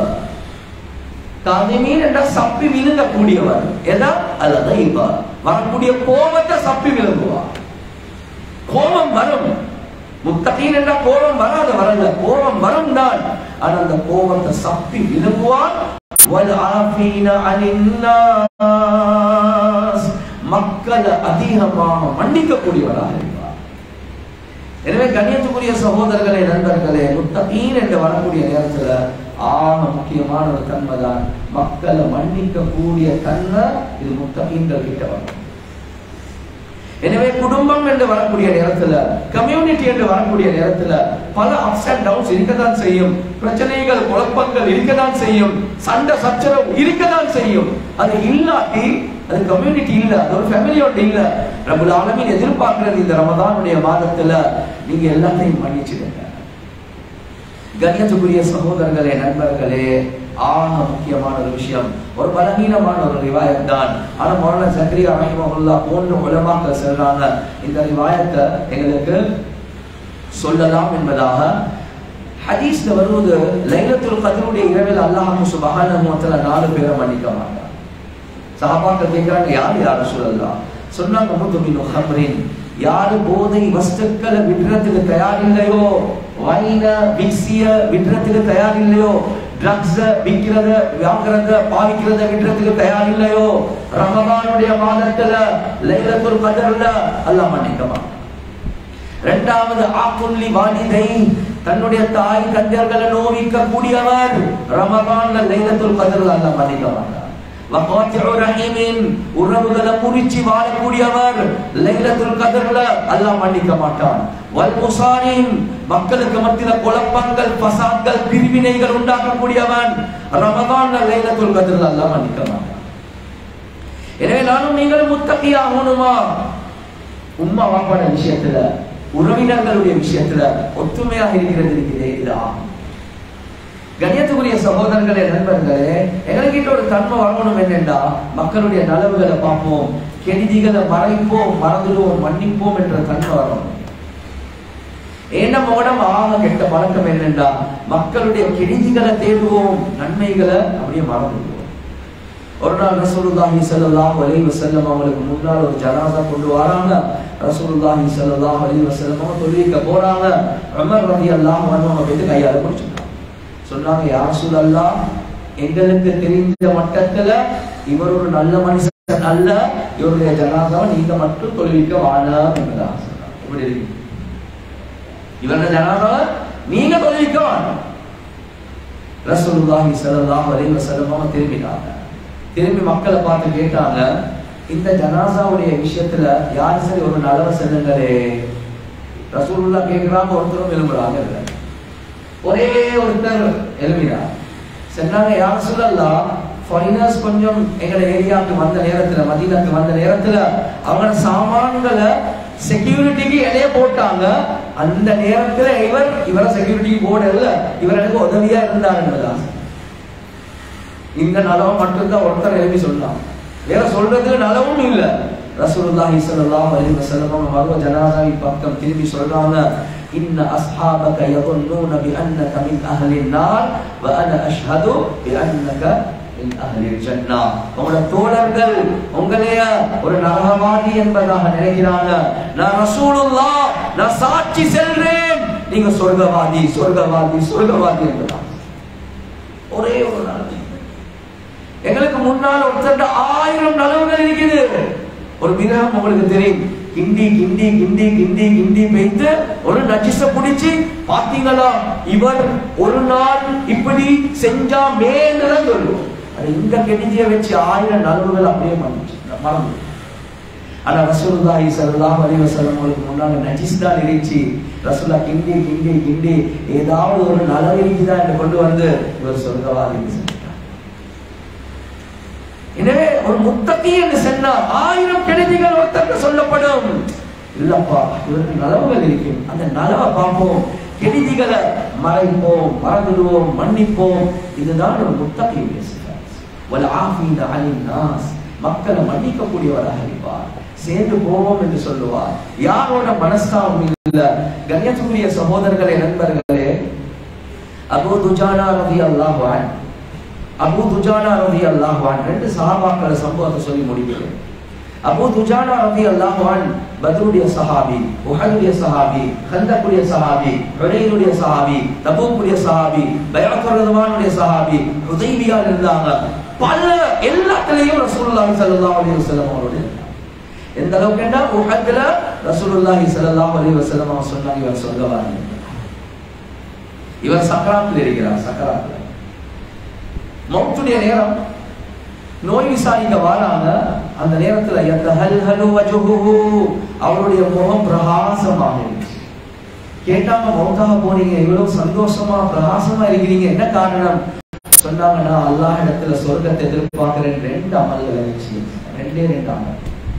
காதிமீன் என்ற சப்பி விழுங்க கூடியவர் எதா அல்ல வரக்கூடிய கோபத்தை சப்பி விழுங்குவார் கோபம் வரும் முத்தகீன் என்ற கோபம் வராத வரல கோபம் வரும் தான் ஆனா அந்த கோபத்தை சப்பி விழுங்குவான் وَالْعَافِينَ عَنِ النَّاسِ மக்களை அதிகமாக மன்னிக்க கூடியவராக இருப்பார் எனவே கண்ணியத்துக்குரிய சகோதரர்களே நண்பர்களே முத்தகீன் என்று வரக்கூடிய நேரத்துல ஆக முக்கியமான ஒரு தன்மை தான் மக்களை மன்னிக்க கூடிய தன்மை இது முத்தகீன்கள் கிட்ட வரும் எனவே குடும்பம் என்று வரக்கூடிய நேரத்துல கம்யூனிட்டி என்று வரக்கூடிய நேரத்துல பல அப்ஸ் அண்ட் டவுன்ஸ் இருக்கத்தான் செய்யும் பிரச்சனைகள் குழப்பங்கள் இருக்கத்தான் செய்யும் சண்டை சச்சரவு இருக்கத்தான் செய்யும் அது இல்லாட்டி அது கம்யூனிட்டி இல்ல அது ஒரு ஃபேமிலியோட இல்ல ரபுல் ஆலமீன் எதிர்பார்க்கிறது இந்த ரமதானுடைய மாதத்துல நீங்க எல்லாத்தையும் மன்னிச்சிடுங்க கண்ணியத்துக்குரிய சகோதரர்களே நண்பர்களே ஆக முக்கியமான ஒரு விஷயம் ஒரு பலகீனமான ஒரு ரிவாயத் தான் ஆனா மௌலானா ஜக்கரியா ரஹிமஹுல்லா போன்ற உலமாக்கள் சொல்றாங்க இந்த ரிவாயத்தை எங்களுக்கு சொல்லலாம் என்பதாக ஹதீஸ்ல வருவது லைலத்துல் கத்ருடைய இரவில் அல்லாஹ் சுபஹானஹு வ தஆலா நாலு பேரை மன்னிக்க மாட்டார் சஹாபாக்கள் கேட்கிறாங்க யார் யார் சொல்லலாம் சொன்னாங்க முத்துமினு ஹம்ரின் யாரு போதை வஸ்துக்களை விடுறதுக்கு தயார் இல்லையோ வைன மிக்சிய விடுறதுக்கு தயார் இல்லையோ ட்ரக்ஸ விற்கிறத வாங்குறத பாவிக்கிறத விடுறதுக்கு தயார் இல்லையோ ரமதானுடைய மாதத்துல லைலத்துல் கதர்ல அல்லாஹ் மன்னிக்க மாட்டான் இரண்டாவது ஆக்குல்லி வாலிதை தன்னுடைய தாய் தந்தையர்களை நோவிக்க கூடியவர் ரமதான்ல லைலத்துல் கதர்ல அல்லாஹ் மன்னிக்க மாட்டான் வகாத்திஉ ரஹீமின் உறவுகளை முறிச்சு வாழக்கூடியவர் லைலத்துல் கதர்ல அல்லாஹ் மன்னிக்க மாட்டான் வல் முசாரின் மக்களுக்கு மத்தியில குழப்பங்கள் பசாத்கள் பிரிவினைகள் உண்டாக்கக்கூடியவன் ரமதான்ல லைலத்துல் கதர்ல அல்லாஹ் மன்னிக்க மாட்டான் எனவே நானும் நீங்களும் முத்தகியாகணுமா உம்மா வாப்பாட விஷயத்துல உறவினர்களுடைய விஷயத்துல ஒற்றுமையாக இருக்கிறது இருக்கிறதே இது ஆகும் கண்ணியத்துக்குரிய சகோதரர்களே நண்பர்களே எங்ககிட்ட ஒரு தன்மை வரணும் என்னென்றா மக்களுடைய நலவுகளை பார்ப்போம் கெடுதிகளை மறைப்போம் மறந்துடுவோம் மன்னிப்போம் என்ற தன்மை வரணும் ஏன்னா மோடம் ஆக கெட்ட பழக்கம் என்னென்றா மக்களுடைய கெடுதிகளை தேடுவோம் நன்மைகளை அப்படியே மறந்துடுவோம் ஒரு நாள் ரசூலுல்லாஹி ஸல்லல்லாஹு அலைஹி வஸல்லம் அவங்களுக்கு முன்னால் ஒரு ஜனாசா கொண்டு வராங்க ரசூலுல்லாஹி ஸல்லல்லாஹு அலைஹி வஸல்லம் அவங்க தொழுவிக்க போறாங்க உமர் ரலியல்லாஹு அன்ஹு அவங்க போய் கையால பிடிச்சிட்டாங்க சொன்னாங்க யா ரசூலல்லாஹ் எங்களுக்கு தெரிந்த மட்டத்துல இவர் ஒரு நல்ல மனுஷன் அல்ல இவருடைய ஜனாசாவை நீங்க மட்டும் தொழுவிக்க வாழலாம் என்பதாக சொன்னாங்க எப்படி இருக்கு இவருடைய ஜனாசாவை நீங்க தொழுவிக்க வாழலாம் ரசூலுல்லாஹி ஸல்லல்லாஹு அலைஹி வஸல்லம் அவங்க திரும்பிட்டாங்க திரும்பி மக்களை பார்த்து கேட்டாங்க இந்த ஜனாசாவுடைய விஷயத்துல யார் சரி ஒரு நலவை செல்லுங்களே ரசூலுல்லா கேட்கிறாங்க ஒருத்தரும் எழும்புறாங்க இல்ல ஒரே ஒருத்தர் எழுப்பினார் சொன்னாங்க யார் சொல்லலாம் ஃபாரினர்ஸ் கொஞ்சம் எங்களோட ஏரியாவுக்கு வந்த நேரத்துல மதீனாக்கு வந்த நேரத்துல அவங்க சாமான்களை செக்யூரிட்டிக்கு இடைய போட்டாங்க அந்த நேரத்துல இவர் இவரை செக்யூரிட்டிக்கு போடல இவர் எனக்கு உதவியா இருந்தார் என்பதான் இந்த நலவு மட்டும்தான் ஒருத்தர் எழுதி சொன்னான் வேற சொல்றதுக்கு நலவும் இல்ல ரசூலுல்லாஹி ஸல்லல்லாஹு அலைஹி வஸல்லம் மர்வ ஜனாசாவி பக்கம் திரும்பி சொல்றாங்க இன்ன அஸ்ஹாபக யظنون بانك من اهل النار وانا اشهد بانك من اهل الجنه உங்களோட தோழர்கள் உங்களைய ஒரு நரகவாதி என்பதாக நினைக்கிறாங்க நான் ரசூலுல்லாஹ் நான் சாட்சி செல்றேன் நீங்க சொர்க்கவாதி சொர்க்கவாதி சொர்க்கவாதி என்பதா ஒரே ஒரு நலவு எங்களுக்கு முன்னால் ஒருத்தர் ஆயிரம் நலவுகள் இருக்குது ஒரு மிருகம் உங்களுக்கு தெரியும் கிண்டி கிண்டி கிண்டி கிண்டி கிண்டி வைத்து ஒரு நஜிச பிடிச்சு பாத்தீங்களா இவர் ஒரு நாள் இப்படி செஞ்சா மேன்னுதான் சொல்லுவோம் அது இந்த கெடிஞ்சிய வச்சு ஆயிரம் நலவுகள் அப்படியே மறந்துச்சு மறந்து ஆனா ரசூலுல்லாஹி ஸல்லல்லாஹு அலைஹி வஸல்லம் அவங்களுக்கு முன்னால நஜிஸ் தான் இருந்துச்சு ரசூலா கிண்டி கிண்டி கிண்டி ஏதாவது ஒரு நலவு இருக்குதா என்று கொண்டு வந்து இவர் சொர்க்கவாதி சொல்லிட்டார் எனவே ஒரு முத்தகி என்று சொன்னார் ஆயிரம் கெடுதிகள் ஒருத்தருக்கு சொல்லப்படும் இல்லப்பா இவருக்கு நலவுகள் இருக்கும் அந்த நலவை பார்ப்போம் கெடுதிகளை மறைப்போம் மறந்துடுவோம் மன்னிப்போம் இதுதான் ஒரு முத்தகி மக்களை மன்னிக்கக்கூடியவராக இருப்பார் சேர்ந்து போவோம் என்று சொல்லுவார் யாரோட மனஸ்தாபம் இல்ல கண்ணியத்துக்குரிய சகோதரர்களே நண்பர்களே அபூ துஜானா ரதி அல்லாஹ் அபூ துஜானா ரதி அல்லாஹ்வான் ரெண்டு சஹாபாக்கள சம்பவத்தை சொல்லி முடிக்கிறேன் அபூ துஜானா ரதி அல்லாஹ்வான் பத்ருடைய சஹாபி உஹதுடைய சஹாபி கந்தக்குடைய சஹாபி ஹுரைனுடைய சஹாபி தபூக்குடைய சஹாபி பயாத்துர் ரஹ்மானுடைய சஹாபி ஹுதைபியால இருந்தாங்க பல எல்லாத்துலயும் ரசூலுல்லாஹி ஸல்லல்லாஹு அலைஹி வஸல்லம் அவரோட எந்த அளவுக்கு என்ன உஹதுல ரசூலுல்லாஹி ஸல்லல்லாஹு அலைஹி வஸல்லம் அவங்க சொன்னாங்க இவர் சொர்க்கவாதி இவர் சக்கராத்தில் இருக்கிறார் சக்கராத்தில் மௌத்துடைய நேரம் நோய் விசாரிக்க வராங்க அந்த நேரத்துல யத்தஹல்ஹலு வஜுஹுஹு அவருடைய முகம் பிரகாசமாக இருந்துச்சு கேட்டாங்க மௌத்தாக போனீங்க இவ்வளவு சந்தோஷமா பிரகாசமா இருக்கிறீங்க என்ன காரணம் சொன்னாங்கன்னா அல்லாஹ் இடத்துல சொர்க்கத்தை எதிர்பார்க்கிறேன் ரெண்டு அமல்களை வச்சு ரெண்டே ரெண்டு அமல்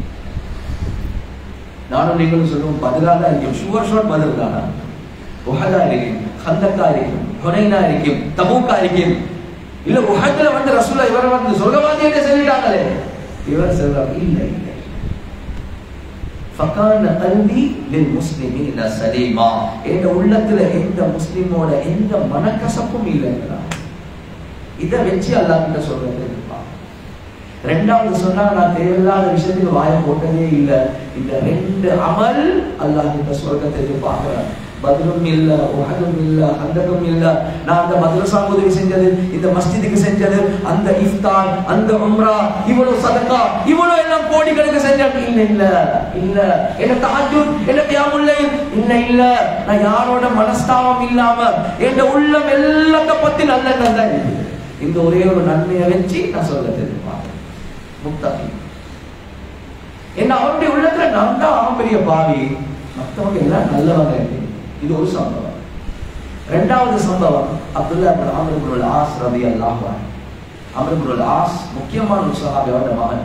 நானும் நீங்களும் சொல்லுவோம் பதிலா தான் இருக்கும் ஷுவர் ஷாட் பதில் தானா உஹதா இருக்கும் ஹந்தக்கா இருக்கும் ஹுனைனா இருக்கும் தபூக்கா இருக்கும் இல்ல உஹத்ல வந்து ரசூலா இவரை வந்து சொர்க்கவாதி என்று சொல்லிட்டாங்களே இவர் சொல்றாங்க இல்ல இல்ல فكان قلبي للمسلمين سليما என்ற உள்ளத்துல எந்த முஸ்லிமோட எந்த மனக்கசப்பும் இல்லைங்கிறார் இதை வச்சு அல்லாஹ் கிட்ட சொல்றது ரெண்டாவது சொன்னா நான் தேவையில்லாத விஷயத்துக்கு வாய போட்டதே இல்லை இந்த ரெண்டு அமல் அல்லாஹ் கிட்ட சொர்க்கத்தை எதிர்பார்க்கிறேன் பதிலும் இல்ல உஹதும் இல்ல ஹந்தகம் இல்ல நான் அந்த மதரசா உதவி செஞ்சது இந்த மஸ்ஜிதுக்கு செஞ்சது அந்த இஃப்தார் அந்த உம்ரா இவ்வளவு சதக்கா இவ்வளவு எல்லாம் கோடிக்கணக்கு செஞ்சேன் இல்ல இல்ல இல்ல என்ன தஹஜ்ஜுத் என்ன கியாமுல் லைல் இல்ல இல்ல நான் யாரோட மனஸ்தாபம் இல்லாம என் உள்ளம் எல்லாத்த பத்தி நல்ல நல்லா இருக்குது இந்த ஒரே ஒரு நன்மையை வச்சு நான் சொல்ல தெரியுமா முக்தகி என்ன அவருடைய உள்ளத்துல நான் தான் பெரிய பாவி மற்றவங்க எல்லாம் நல்லவங்க இது ஒரு சம்பவம் ரெண்டாவது சம்பவம் Abdullah ibn Amr ibn As ரலியல்லாஹு அன்ஹு அம்ர் இப்னு ஆஸ் முக்கியமான ஒரு சஹாபியோட மகன்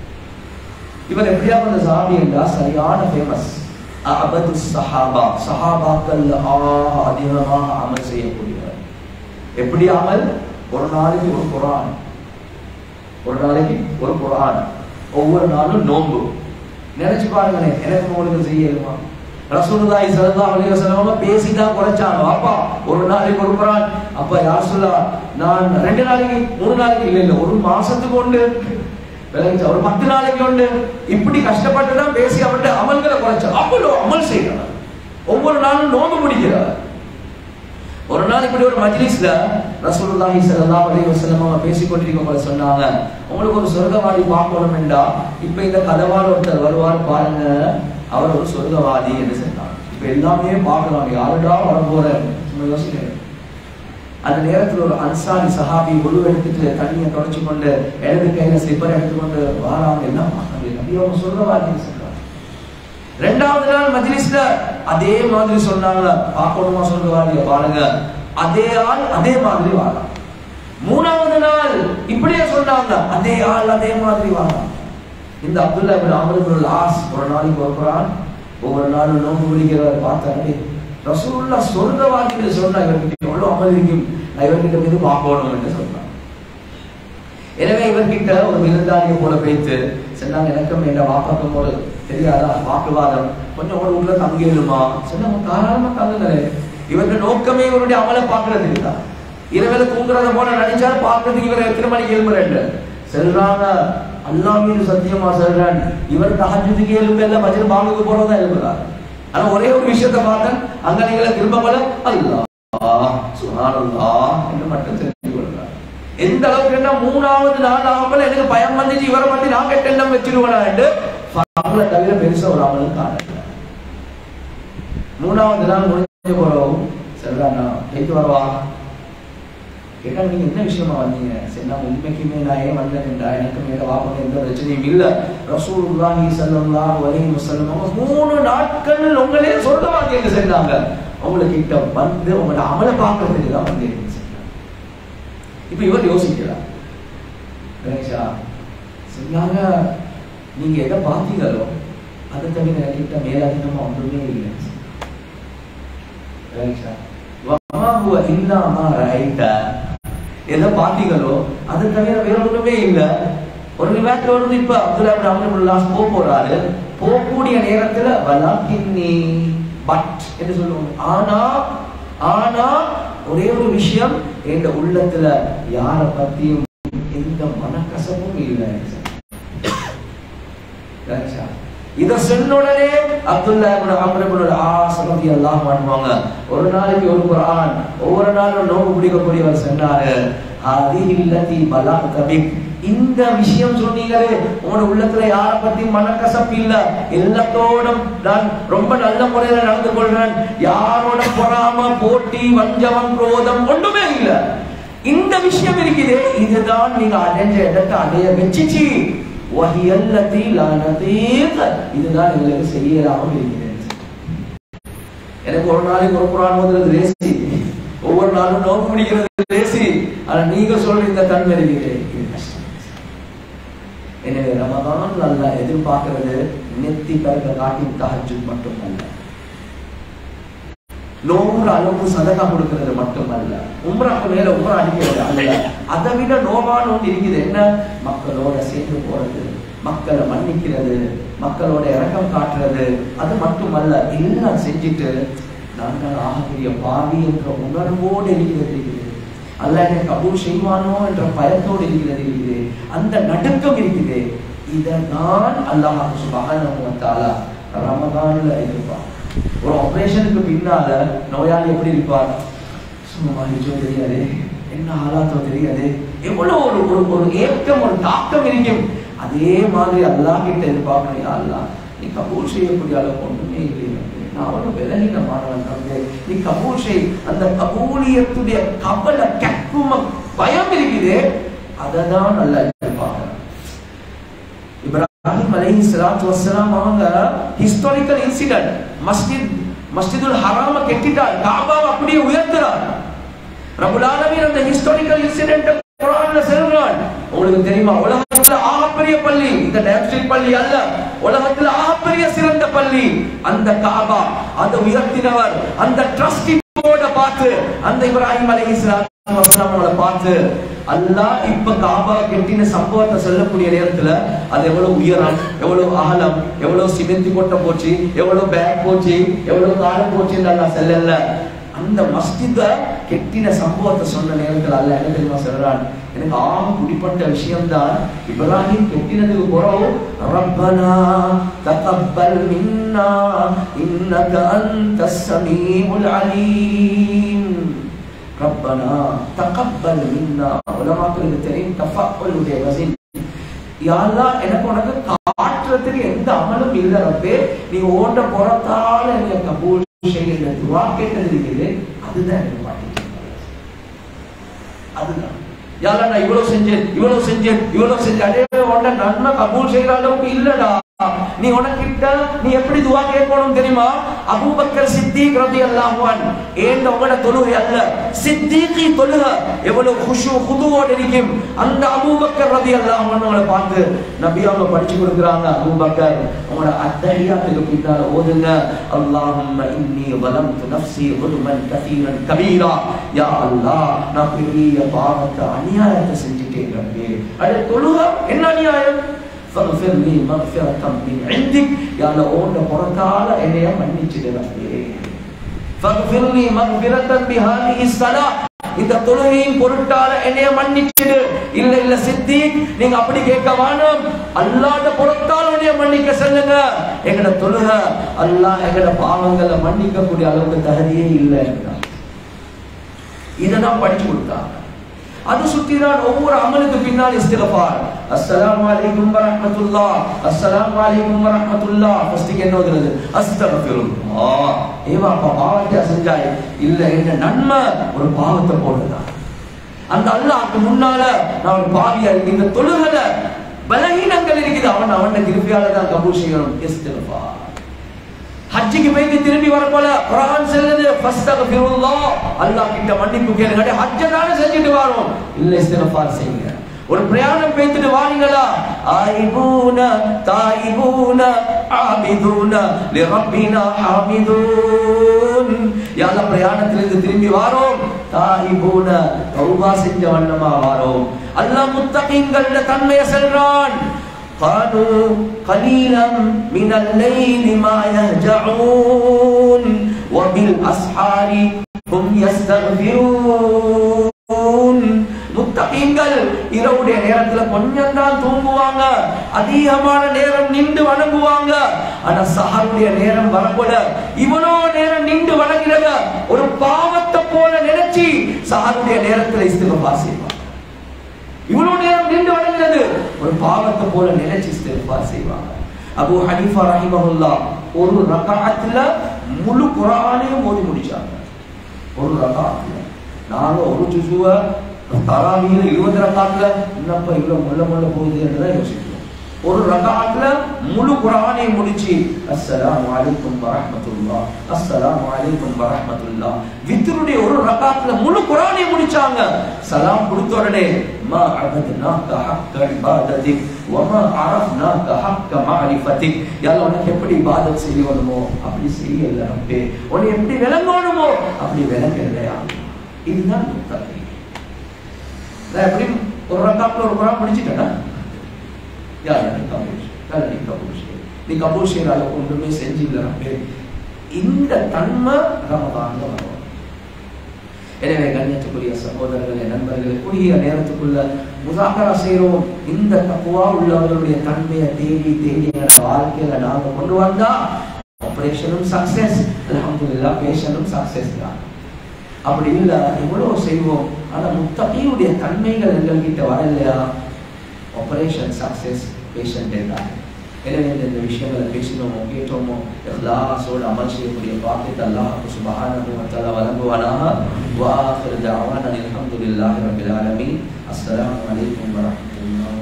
இவர் எப்படியாவது சஹாபி என்றா சரியான ஃபேமஸ் அபது சஹாபா சஹாபாக்கள் ஆக அதிகமாக அமல் செய்யக்கூடியவர் எப்படி அமல் ஒரு நாளைக்கு ஒரு குரான் ஒரு நாளைக்கு ஒரு குரான் ஒவ்வொரு நாளும் நோன்பு நினைச்சு பாருங்களேன் எனக்கு உங்களுக்கு செய்யலுமா ரசூலுல்லாஹி ஸல்லல்லாஹு அலைஹி வஸல்லம் பேசி தான் குறைச்சாங்க அப்பா ஒரு நாளைக்கு ஒரு குரான் அப்ப யார் சொல்லா நான் ரெண்டு நாளைக்கு மூணு நாளைக்கு இல்ல இல்ல ஒரு மாசத்துக்கு உண்டு விளங்குச்சா? ஒரு பத்து நாளைக்கு உண்டு இப்படி கஷ்டப்பட்டு தான் பேசி அவர்கிட்ட அமல்களை குறைச்சா அவ்வளோ அமல் செய்யறார் ஒவ்வொரு நாளும் நோன்பு முடிக்கிறார் ஒரு நாள் இப்படி ஒரு மஜ்லிஸ்ல ரசூலுல்லாஹி ஸல்லல்லாஹு அலைஹி வஸல்லம் அவங்க பேசிக் கொண்டிருக்கும் போது சொன்னாங்க உங்களுக்கு ஒரு சொர்க்கவாதி பார்க்கணும் என்றா இப்ப இந்த கதவால் ஒருத்தர் வருவார் பாருங்க அவர் ஒரு சொர்க்கவாதி என்று சொன்னாங்க இப்ப எல்லாமே பார்க்கலாம் யாருடா வர போற சும்மா யோசிக்கிறேன் அந்த நேரத்துல ஒரு அன்சாரி சஹாபி உரு எடுத்துட்டு தண்ணியை தொடச்சு கொண்டு இடது கையில ஸ்லிப்பர் எடுத்துக்கொண்டு வாராங்க எல்லாம் பார்க்கறாங்க நபி அவங்க சொர்க்கவாதின்னு சொல்றாங்க ரெண்டாவது நாள் மஜ்லிஸ்ல அதே மாதிரி சொன்னாங்க பார்க்கணுமா சொல்லுவாங்க பாருங்க அதே ஆள் அதே மாதிரி வாழலாம் மூணாவது நாள் இப்படியே சொன்னாங்க அதே ஆள் அதே மாதிரி வாங்க இந்த Abdullah ibn Amr ibn As ஒரு நாளைக்கு போகிறான் ஒவ்வொரு நாளும் நோம்பு பிடிக்கிறவர் பார்த்தாரு ரசூலுல்லா சொர்க்கவாதிகள் சொன்னா இவர்கிட்ட எவ்வளவு அமல் இருக்கும் நான் இவர்கிட்ட மீது பார்க்கணும் என்று சொன்னான் எனவே இவர்கிட்ட ஒரு விருந்தாளியை போல பேத்து சொன்னாங்க எனக்கும் என் வாப்பாக்கும் போல தெரியாதா வாக்குவாதம் கொஞ்சம் ஒரு உள்ள தங்கிடுமா சொன்னாங்க தாராளமா தங்குங்களே இவருடைய நோக்கமே இவருடைய அமலை பார்க்கறது இல்ல இரவுல தூங்குறத போல நினைச்சா பார்க்கறதுக்கு இவர் எத்தனை மணிக்கு எழும்புறேன் செல்றாங்க அல்லா மீது சத்தியமா சொல்றேன் இவர் தஹஜுதுக்கு எழும்ப இல்ல மஜர் பாங்குக்கு போறதா எழுப்புறார் ஆனா ஒரே ஒரு விஷயத்தை பார்த்தேன் அங்க நீங்கள திரும்ப போல அல்லாஹ் சுப்ஹானல்லாஹ் என்று மட்டும் தெரிஞ்சு கொள்றார் எந்த அளவுக்கு என்ன மூணாவது நாள் ஆகல எனக்கு பயம் வந்துச்சு இவரை பத்தி நான் கெட்ட எண்ணம் வச்சிருவேனா என்று அவங்கள தவிர பெருசா ஒரு அமலும் காணல மூணாவது நாள் முடிஞ்ச போறோம் சொல்றாங்க போயிட்டு வரவா கேட்டா நீங்க என்ன விஷயமா வந்தீங்க சரி நான் உண்மைக்குமே நான் ஏன் வந்தேன்டா எனக்கு மேல வாப்பங்க எந்த பிரச்சனையும் இல்ல ரசூலுல்லாஹி ஸல்லல்லாஹு அலைஹி வஸல்லம் அவங்க மூணு நாட்கள் உங்களே சொர்க்கவாதி என்று சொன்னாங்க உங்களுக்கு கிட்ட வந்து உங்களோட அமலை பார்க்கறதுக்கு தான் வந்து சொன்னாங்க இப்ப இவர் யோசிக்கிறார் கணேஷா சொன்னாங்க நீங்க எதை பார்த்தீங்களோ அதை தவிர கிட்ட மேலதிகமா ஒன்றுமே இல்லை கணேஷா வமாஹுவ இல்லா மா ரஐத எதை பார்த்தீங்களோ அதை தவிர வேற ஒண்ணுமே இல்ல ஒரு நிமிஷத்துல வந்து இப்ப அப்துல்லா இப்னு அம்ர் இப்னு லாஸ் போக போறாரு போகக்கூடிய நேரத்துல வலாக்கின்னி பட் என்று சொல்லுவாங்க ஆனா ஆனா ஒரே ஒரு விஷயம் எங்க உள்ளத்துல யார பத்தியும் எந்த மனக்கசப்பும் இல்லை கரெக்டா இத சொன்ன உடனே Abdullah ibn Amr ibn As ரலியல்லாஹு அன்ஹுங்க ஒரு நாளைக்கு ஒரு குர்ஆன் ஒவ்வொரு நாளும் நோம்பு பிடிக்கக்கூடியவர் சொன்னாரு ஹாதிஹி அல்லதி பலகத பிக் இந்த விஷயம் சொன்னீங்களே உங்களோட உள்ளத்துல யார பத்தி மனக்கசப்பு இல்ல எல்லாத்தோடும் நான் ரொம்ப நல்ல முறையில நடந்து கொள்றேன் யாரோட பொறாம போட்டி வஞ்சகம் குரோதம் ஒன்றுமே இல்ல இந்த விஷயம் இருக்குதே இதுதான் நீங்க அடைஞ்ச இடத்தை அடைய வச்சிச்சு வஹியல்லதி லானதீக இதுதான் எங்களுக்கு செய்யலாமல் இருக்கிறேன் எனக்கு ஒரு நாளைக்கு ஒரு குரான் ஓதுறது லேசி ஒவ்வொரு நாளும் நோக்கு பிடிக்கிறது லேசி ஆனா நீங்க சொல்ற இந்த தன்மை இருக்குது இது கஷ்டம் எனவே ரமதான் அல்ல எதிர்பார்க்கிறது நெத்தி கருக்க காட்டி தஹஜ்ஜுத் மட்டுமல்ல நோம்புற அளவு சதகா கொடுக்கிறது மட்டுமல்ல உம்ராக்கு மேல உம்ரா அடிக்கிறது அல்ல அதை விட நோவான ஒன்று இருக்குது என்ன மக்களோட சேர்ந்து போறது மக்களை மன்னிக்கிறது மக்களோட இறக்கம் காட்டுறது அது மட்டுமல்ல எல்லாம் செஞ்சுட்டு நான் தான் ஆகக்கூடிய பாவி என்ற உணர்வோடு இருக்கிறது இருக்குது அல்ல என்னை கபூல் செய்வானோ என்ற பயத்தோடு இருக்கிறது இருக்குது அந்த நடுக்கம் இருக்குது இதனால் அல்லாஹ் சுபஹானஹு வ தஆலா ரமதான்ல எதிர்ப்பார் ஒரு ஆபரேஷனுக்கு பின்னால நோயாளி எப்படி இருப்பார் சும்மா ஐயோ தெரியாது என்ன ஆளாத்தோ தெரியாது எவ்வளவு ஒரு ஒரு ஒரு ஏக்கம் ஒரு தாக்கம் இருக்கும் அதே மாதிரி அல்லாஹ் கிட்ட எதிர்பார்க்கணும் யா அல்லாஹ் நீ கபூல் செய்யக்கூடிய அளவுக்கு ஒன்றுமே இல்லை ரப்பே. நான் அவ்வளவு விலகினமானவன் ரப்பே. நீ கபூல் செய் அந்த கபூலியத்துடைய கவலை கக்கும பயம் இருக்குது அதை தான் நல்லா எதிர்பார்க்கிறேன் இப்ராஹிம் அலைஹி ஸலாத்து வஸ்ஸலாம் அவங்க ஹிஸ்டாரிக்கல் இன்சிடென்ட் மஸ்ஜித் மஸ்ஜிதுல் ஹராம கெட்டிட்டார் காபாவை அப்படியே உயர்த்துறார் ரபுல் ஆலமீன் அந்த ஹிஸ்டாரிக்கல் இன்சிடென்ட் குர்ஆன்ல சொல்றான் உங்களுக்கு தெரியுமா உலகத்துல ஆகப்பெரிய பள்ளி இந்த டேப்ஸ்ட்ரீட் பள்ளி அல்ல உலகத்துல ஆகப்பெரிய சிறந்த பள்ளி அந்த காபா அதை உயர்த்தினவர் அந்த ட்ரஸ்டி போர்ட பார்த்து அந்த இப்ராஹிம் அலைஹிஸ்ஸலாம் அவங்கள பார்த்து அல்லாஹ் இப்ப காபா கெட்டின சம்பவத்தை சொல்லக்கூடிய நேரத்துல அது எவ்வளவு உயரம் எவ்வளவு அகலம் எவ்வளவு சிமெந்தி கொட்டை போச்சு எவ்வளவு பேக் போச்சு எவ்வளவு காலம் போச்சு அல்லாஹ் சொல்லல அந்த மஸ்ஜித கெட்டின சம்பவத்தை சொன்ன நேரத்துல அல்ல என்ன தெரியுமா சொல்றான் எனக்கு ஆக குடிப்பட்ட விஷயம்தான் இப்ராஹிம் கெட்டினதுக்கு பிறகு ரப்பனா தகப்பல் மின்னா இன்னக அன்த ஸமீஉல் அலீம் ரப்பனா தகப்பல் மின்னா உலமாக்களுக்கு தெரியும் தஃபக்குலுடைய வசின் யாரா எனக்கு உனக்கு காட்டுறதுக்கு எந்த அமலும் இல்ல ரப்பே நீ ஓட்ட புறத்தால என்னை கபூல் செய்கிற துவா கேட்டது இருக்குது அதுதான் எனக்கு பாட்டு அதுதான் யாரா நான் இவ்வளவு செஞ்சேன் இவ்வளவு செஞ்சேன் இவ்வளவு செஞ்சேன் அடே உன்ன நன்மை கபூல் செய்யற அளவுக்கு இல்லடா நீ உனக்கிட்ட நீ எப்படி துவா கேட்கணும் தெரியுமா அபூபக்கர் சித்திக் ரலியல்லாஹு அன்ஹு ஏண்ட உங்களோட தொழுகை அல்ல சித்திகி தொழுக எவ்வளவு குஷு குதுவோடு இருக்கும் அந்த அபூபக்கர் ரலியல்லாஹு அன்ஹுவை பார்த்து நபி அவங்க படிச்சு கொடுக்குறாங்க அபூபக்கர் உங்களோட அத்தஹியாத்துக்கு பின்னால ஓதுங்க அல்லாஹும்ம இன்னி வலம்து நஃப்ஸி ظلمன் கதீரன் கபீரா யா அல்லாஹ் நான் பெரிய பாவத்தை அநியாயத்தை செஞ்சுட்டேன் ரப்பே அட தொழுக என்ன அநியாயம் فاغفر لي مغفرة من عندك يا لون بركال إلي منيت ربي فاغفر لي مغفرة بهذه الصلاة இந்த தொழுகையின் பொருட்டால என்னைய மன்னிச்சிடு இல்ல இல்ல சித்தி நீங்க அப்படி கேட்க வேணும் அல்லாத பொருட்டால் உன்னைய மன்னிக்க சொல்லுங்க எங்கட தொழுக அல்லாஹ் எங்கட பாவங்களை மன்னிக்க கூடிய அளவுக்கு தகுதியே இல்லை இதை தான் படிச்சு கொடுத்தாங்க அது சுற்றிதான் ஒவ்வொரு அமலுக்கு பின்னால் இஸ்திகஃபார் அஸ்ஸலாமு அலைக்கும் வரஹ்மத்துல்லாஹ் அஸ்ஸலாமு அலைக்கும் வரஹ்மத்துல்லாஹ் ஃபர்ஸ்ட் என்ன ஓதுறது அஸ்தக்ஃபிருல்லாஹ் ஏவா அப்பா பாவத்தை செஞ்சாய் இல்ல என்ன நன்மை ஒரு பாவத்தை போடுறதா அந்த அல்லாஹ்க்கு முன்னால நான் ஒரு பாவியா இருக்கு இந்த தொழுகல பலகீனங்கள் இருக்குது அவன் அவன் திருப்பியால தான் கபூல் செய்யணும் இஸ்திகஃபார் ஹஜ்ஜுக்கு போயிட்டு திரும்பி வரப்போல குரான் செல்லுது ஃபஸ்தக்ஃபிருல்லாஹ் அல்லாஹ் கிட்ட மன்னிப்பு கேளுங்க ஹஜ்ஜ தானே செஞ்சுட்டு வரோம் இல்ல இஸ்திக்ஃபார் செய்யுங்க ஒரு பிரயாணம் பேத்துட்டு வாரீங்களா ஆயிபூன தாயிபூன ஆபிதூன லிரப்பினா ஹாமிதூன் யால பிரயாணத்திலிருந்து திரும்பி வாரோம் தாயிபூன தௌபா செஞ்ச வண்ணமா வாரோம் அல்லாஹ் முத்தகீன்கள தன்மையை சொல்றான் قالوا قليلا من الليل ما يهجعون وبالأسحار هم يستغفرون முத்தகீன்கள் இரவுடைய நேரத்துல கொஞ்சம் தான் தூங்குவாங்க அதிகமான நேரம் நின்று வணங்குவாங்க ஆனா சஹருடைய நேரம் வரப்போல இவனோ நேரம் நின்று வணங்கிறத ஒரு பாவத்தை போல நினைச்சு சஹருடைய நேரத்துல இஸ்திகஃபார் செய்வாங்க இவ்வளவு நேரம் நின்று வணங்குறது ஒரு பாவத்தை போல நினைச்சு இஸ்திக்பார் செய்வாங்க அபு ஹனீஃபா ரஹிமஹுல்லா ஒரு ரகாத்துல முழு குரானையும் ஓதி முடிச்சாங்க ஒரு ரகாத்துல நாங்க ஒரு ஜுசுவ தராவியில இருபது ரகாத்துல என்னப்பா இவ்வளவு முள்ள முள்ள போகுதுன்றதான் யோசிக்கிறோம் ஒரு ரகாத்துல முழு குரானை முடிச்சு அஸ்ஸலாமு அலைக்கும் வரஹ்மத்துல்லாஹ் அஸ்ஸலாமு அலைக்கும் வரஹ்மத்துல்லாஹ் வித்ருடைய ஒரு ரகாத்துல முழு குரானை முடிச்சாங்க சலாம் கொடுத்த உடனே மா அபத்னாக ஹக்க இபாதத்திக் வமா அரஃப்னாக ஹக்க மஅரிஃபத்திக் யால உனக்கு எப்படி இபாதத் செய்யணுமோ அப்படி செய்யல ரப்பே உன்னை எப்படி விளங்கணுமோ அப்படி விளங்கலையா இதுதான் முத்தகி நான் எப்படி ஒரு ரகாத்துல ஒரு குரான் முடிச்சிட்டேனா யார் நீ கபூல் யார் நீ கபூல் செய் நீ கபூல் செய்யற அளவுக்கு ஒன்றுமே செஞ்சில்ல ரப்பே இந்த தன்மை ரமதான்ல வரும் எனவே கண்ணியத்துக்குரிய சகோதரர்களே நண்பர்களே குறுகிய நேரத்துக்குள்ள முதாகரா செய்கிறோம் இந்த தப்புவா உள்ளவர்களுடைய தன்மையை தேடி தேடி எங்களோட வாழ்க்கையில நாங்க கொண்டு வந்தா ஆபரேஷனும் சக்சஸ் அலமதுல்லா பேஷனும் சக்சஸ் தான் அப்படி இல்ல எவ்வளவு செய்வோம் ஆனா முத்தகையுடைய தன்மைகள் எங்கள்கிட்ட வரலையா ஆபரேஷன் சக்சஸ் பேஷண்டே தான் எனவே இந்த விஷயங்களை பேசினோமோ கேட்டோமோ இஹ்லாஸோடு அமல் செய்யக்கூடிய பாக்கியத்தை அல்லாஹ் சுபஹானஹு வ தஆலா வழங்குவானாக வ ஆகிரு தஅவானா அல்ஹம்துலில்லாஹி ரப்பில் ஆலமீன் அஸ்ஸலாமு அலைக்கும் வ ரஹ்மத்துல்லாஹி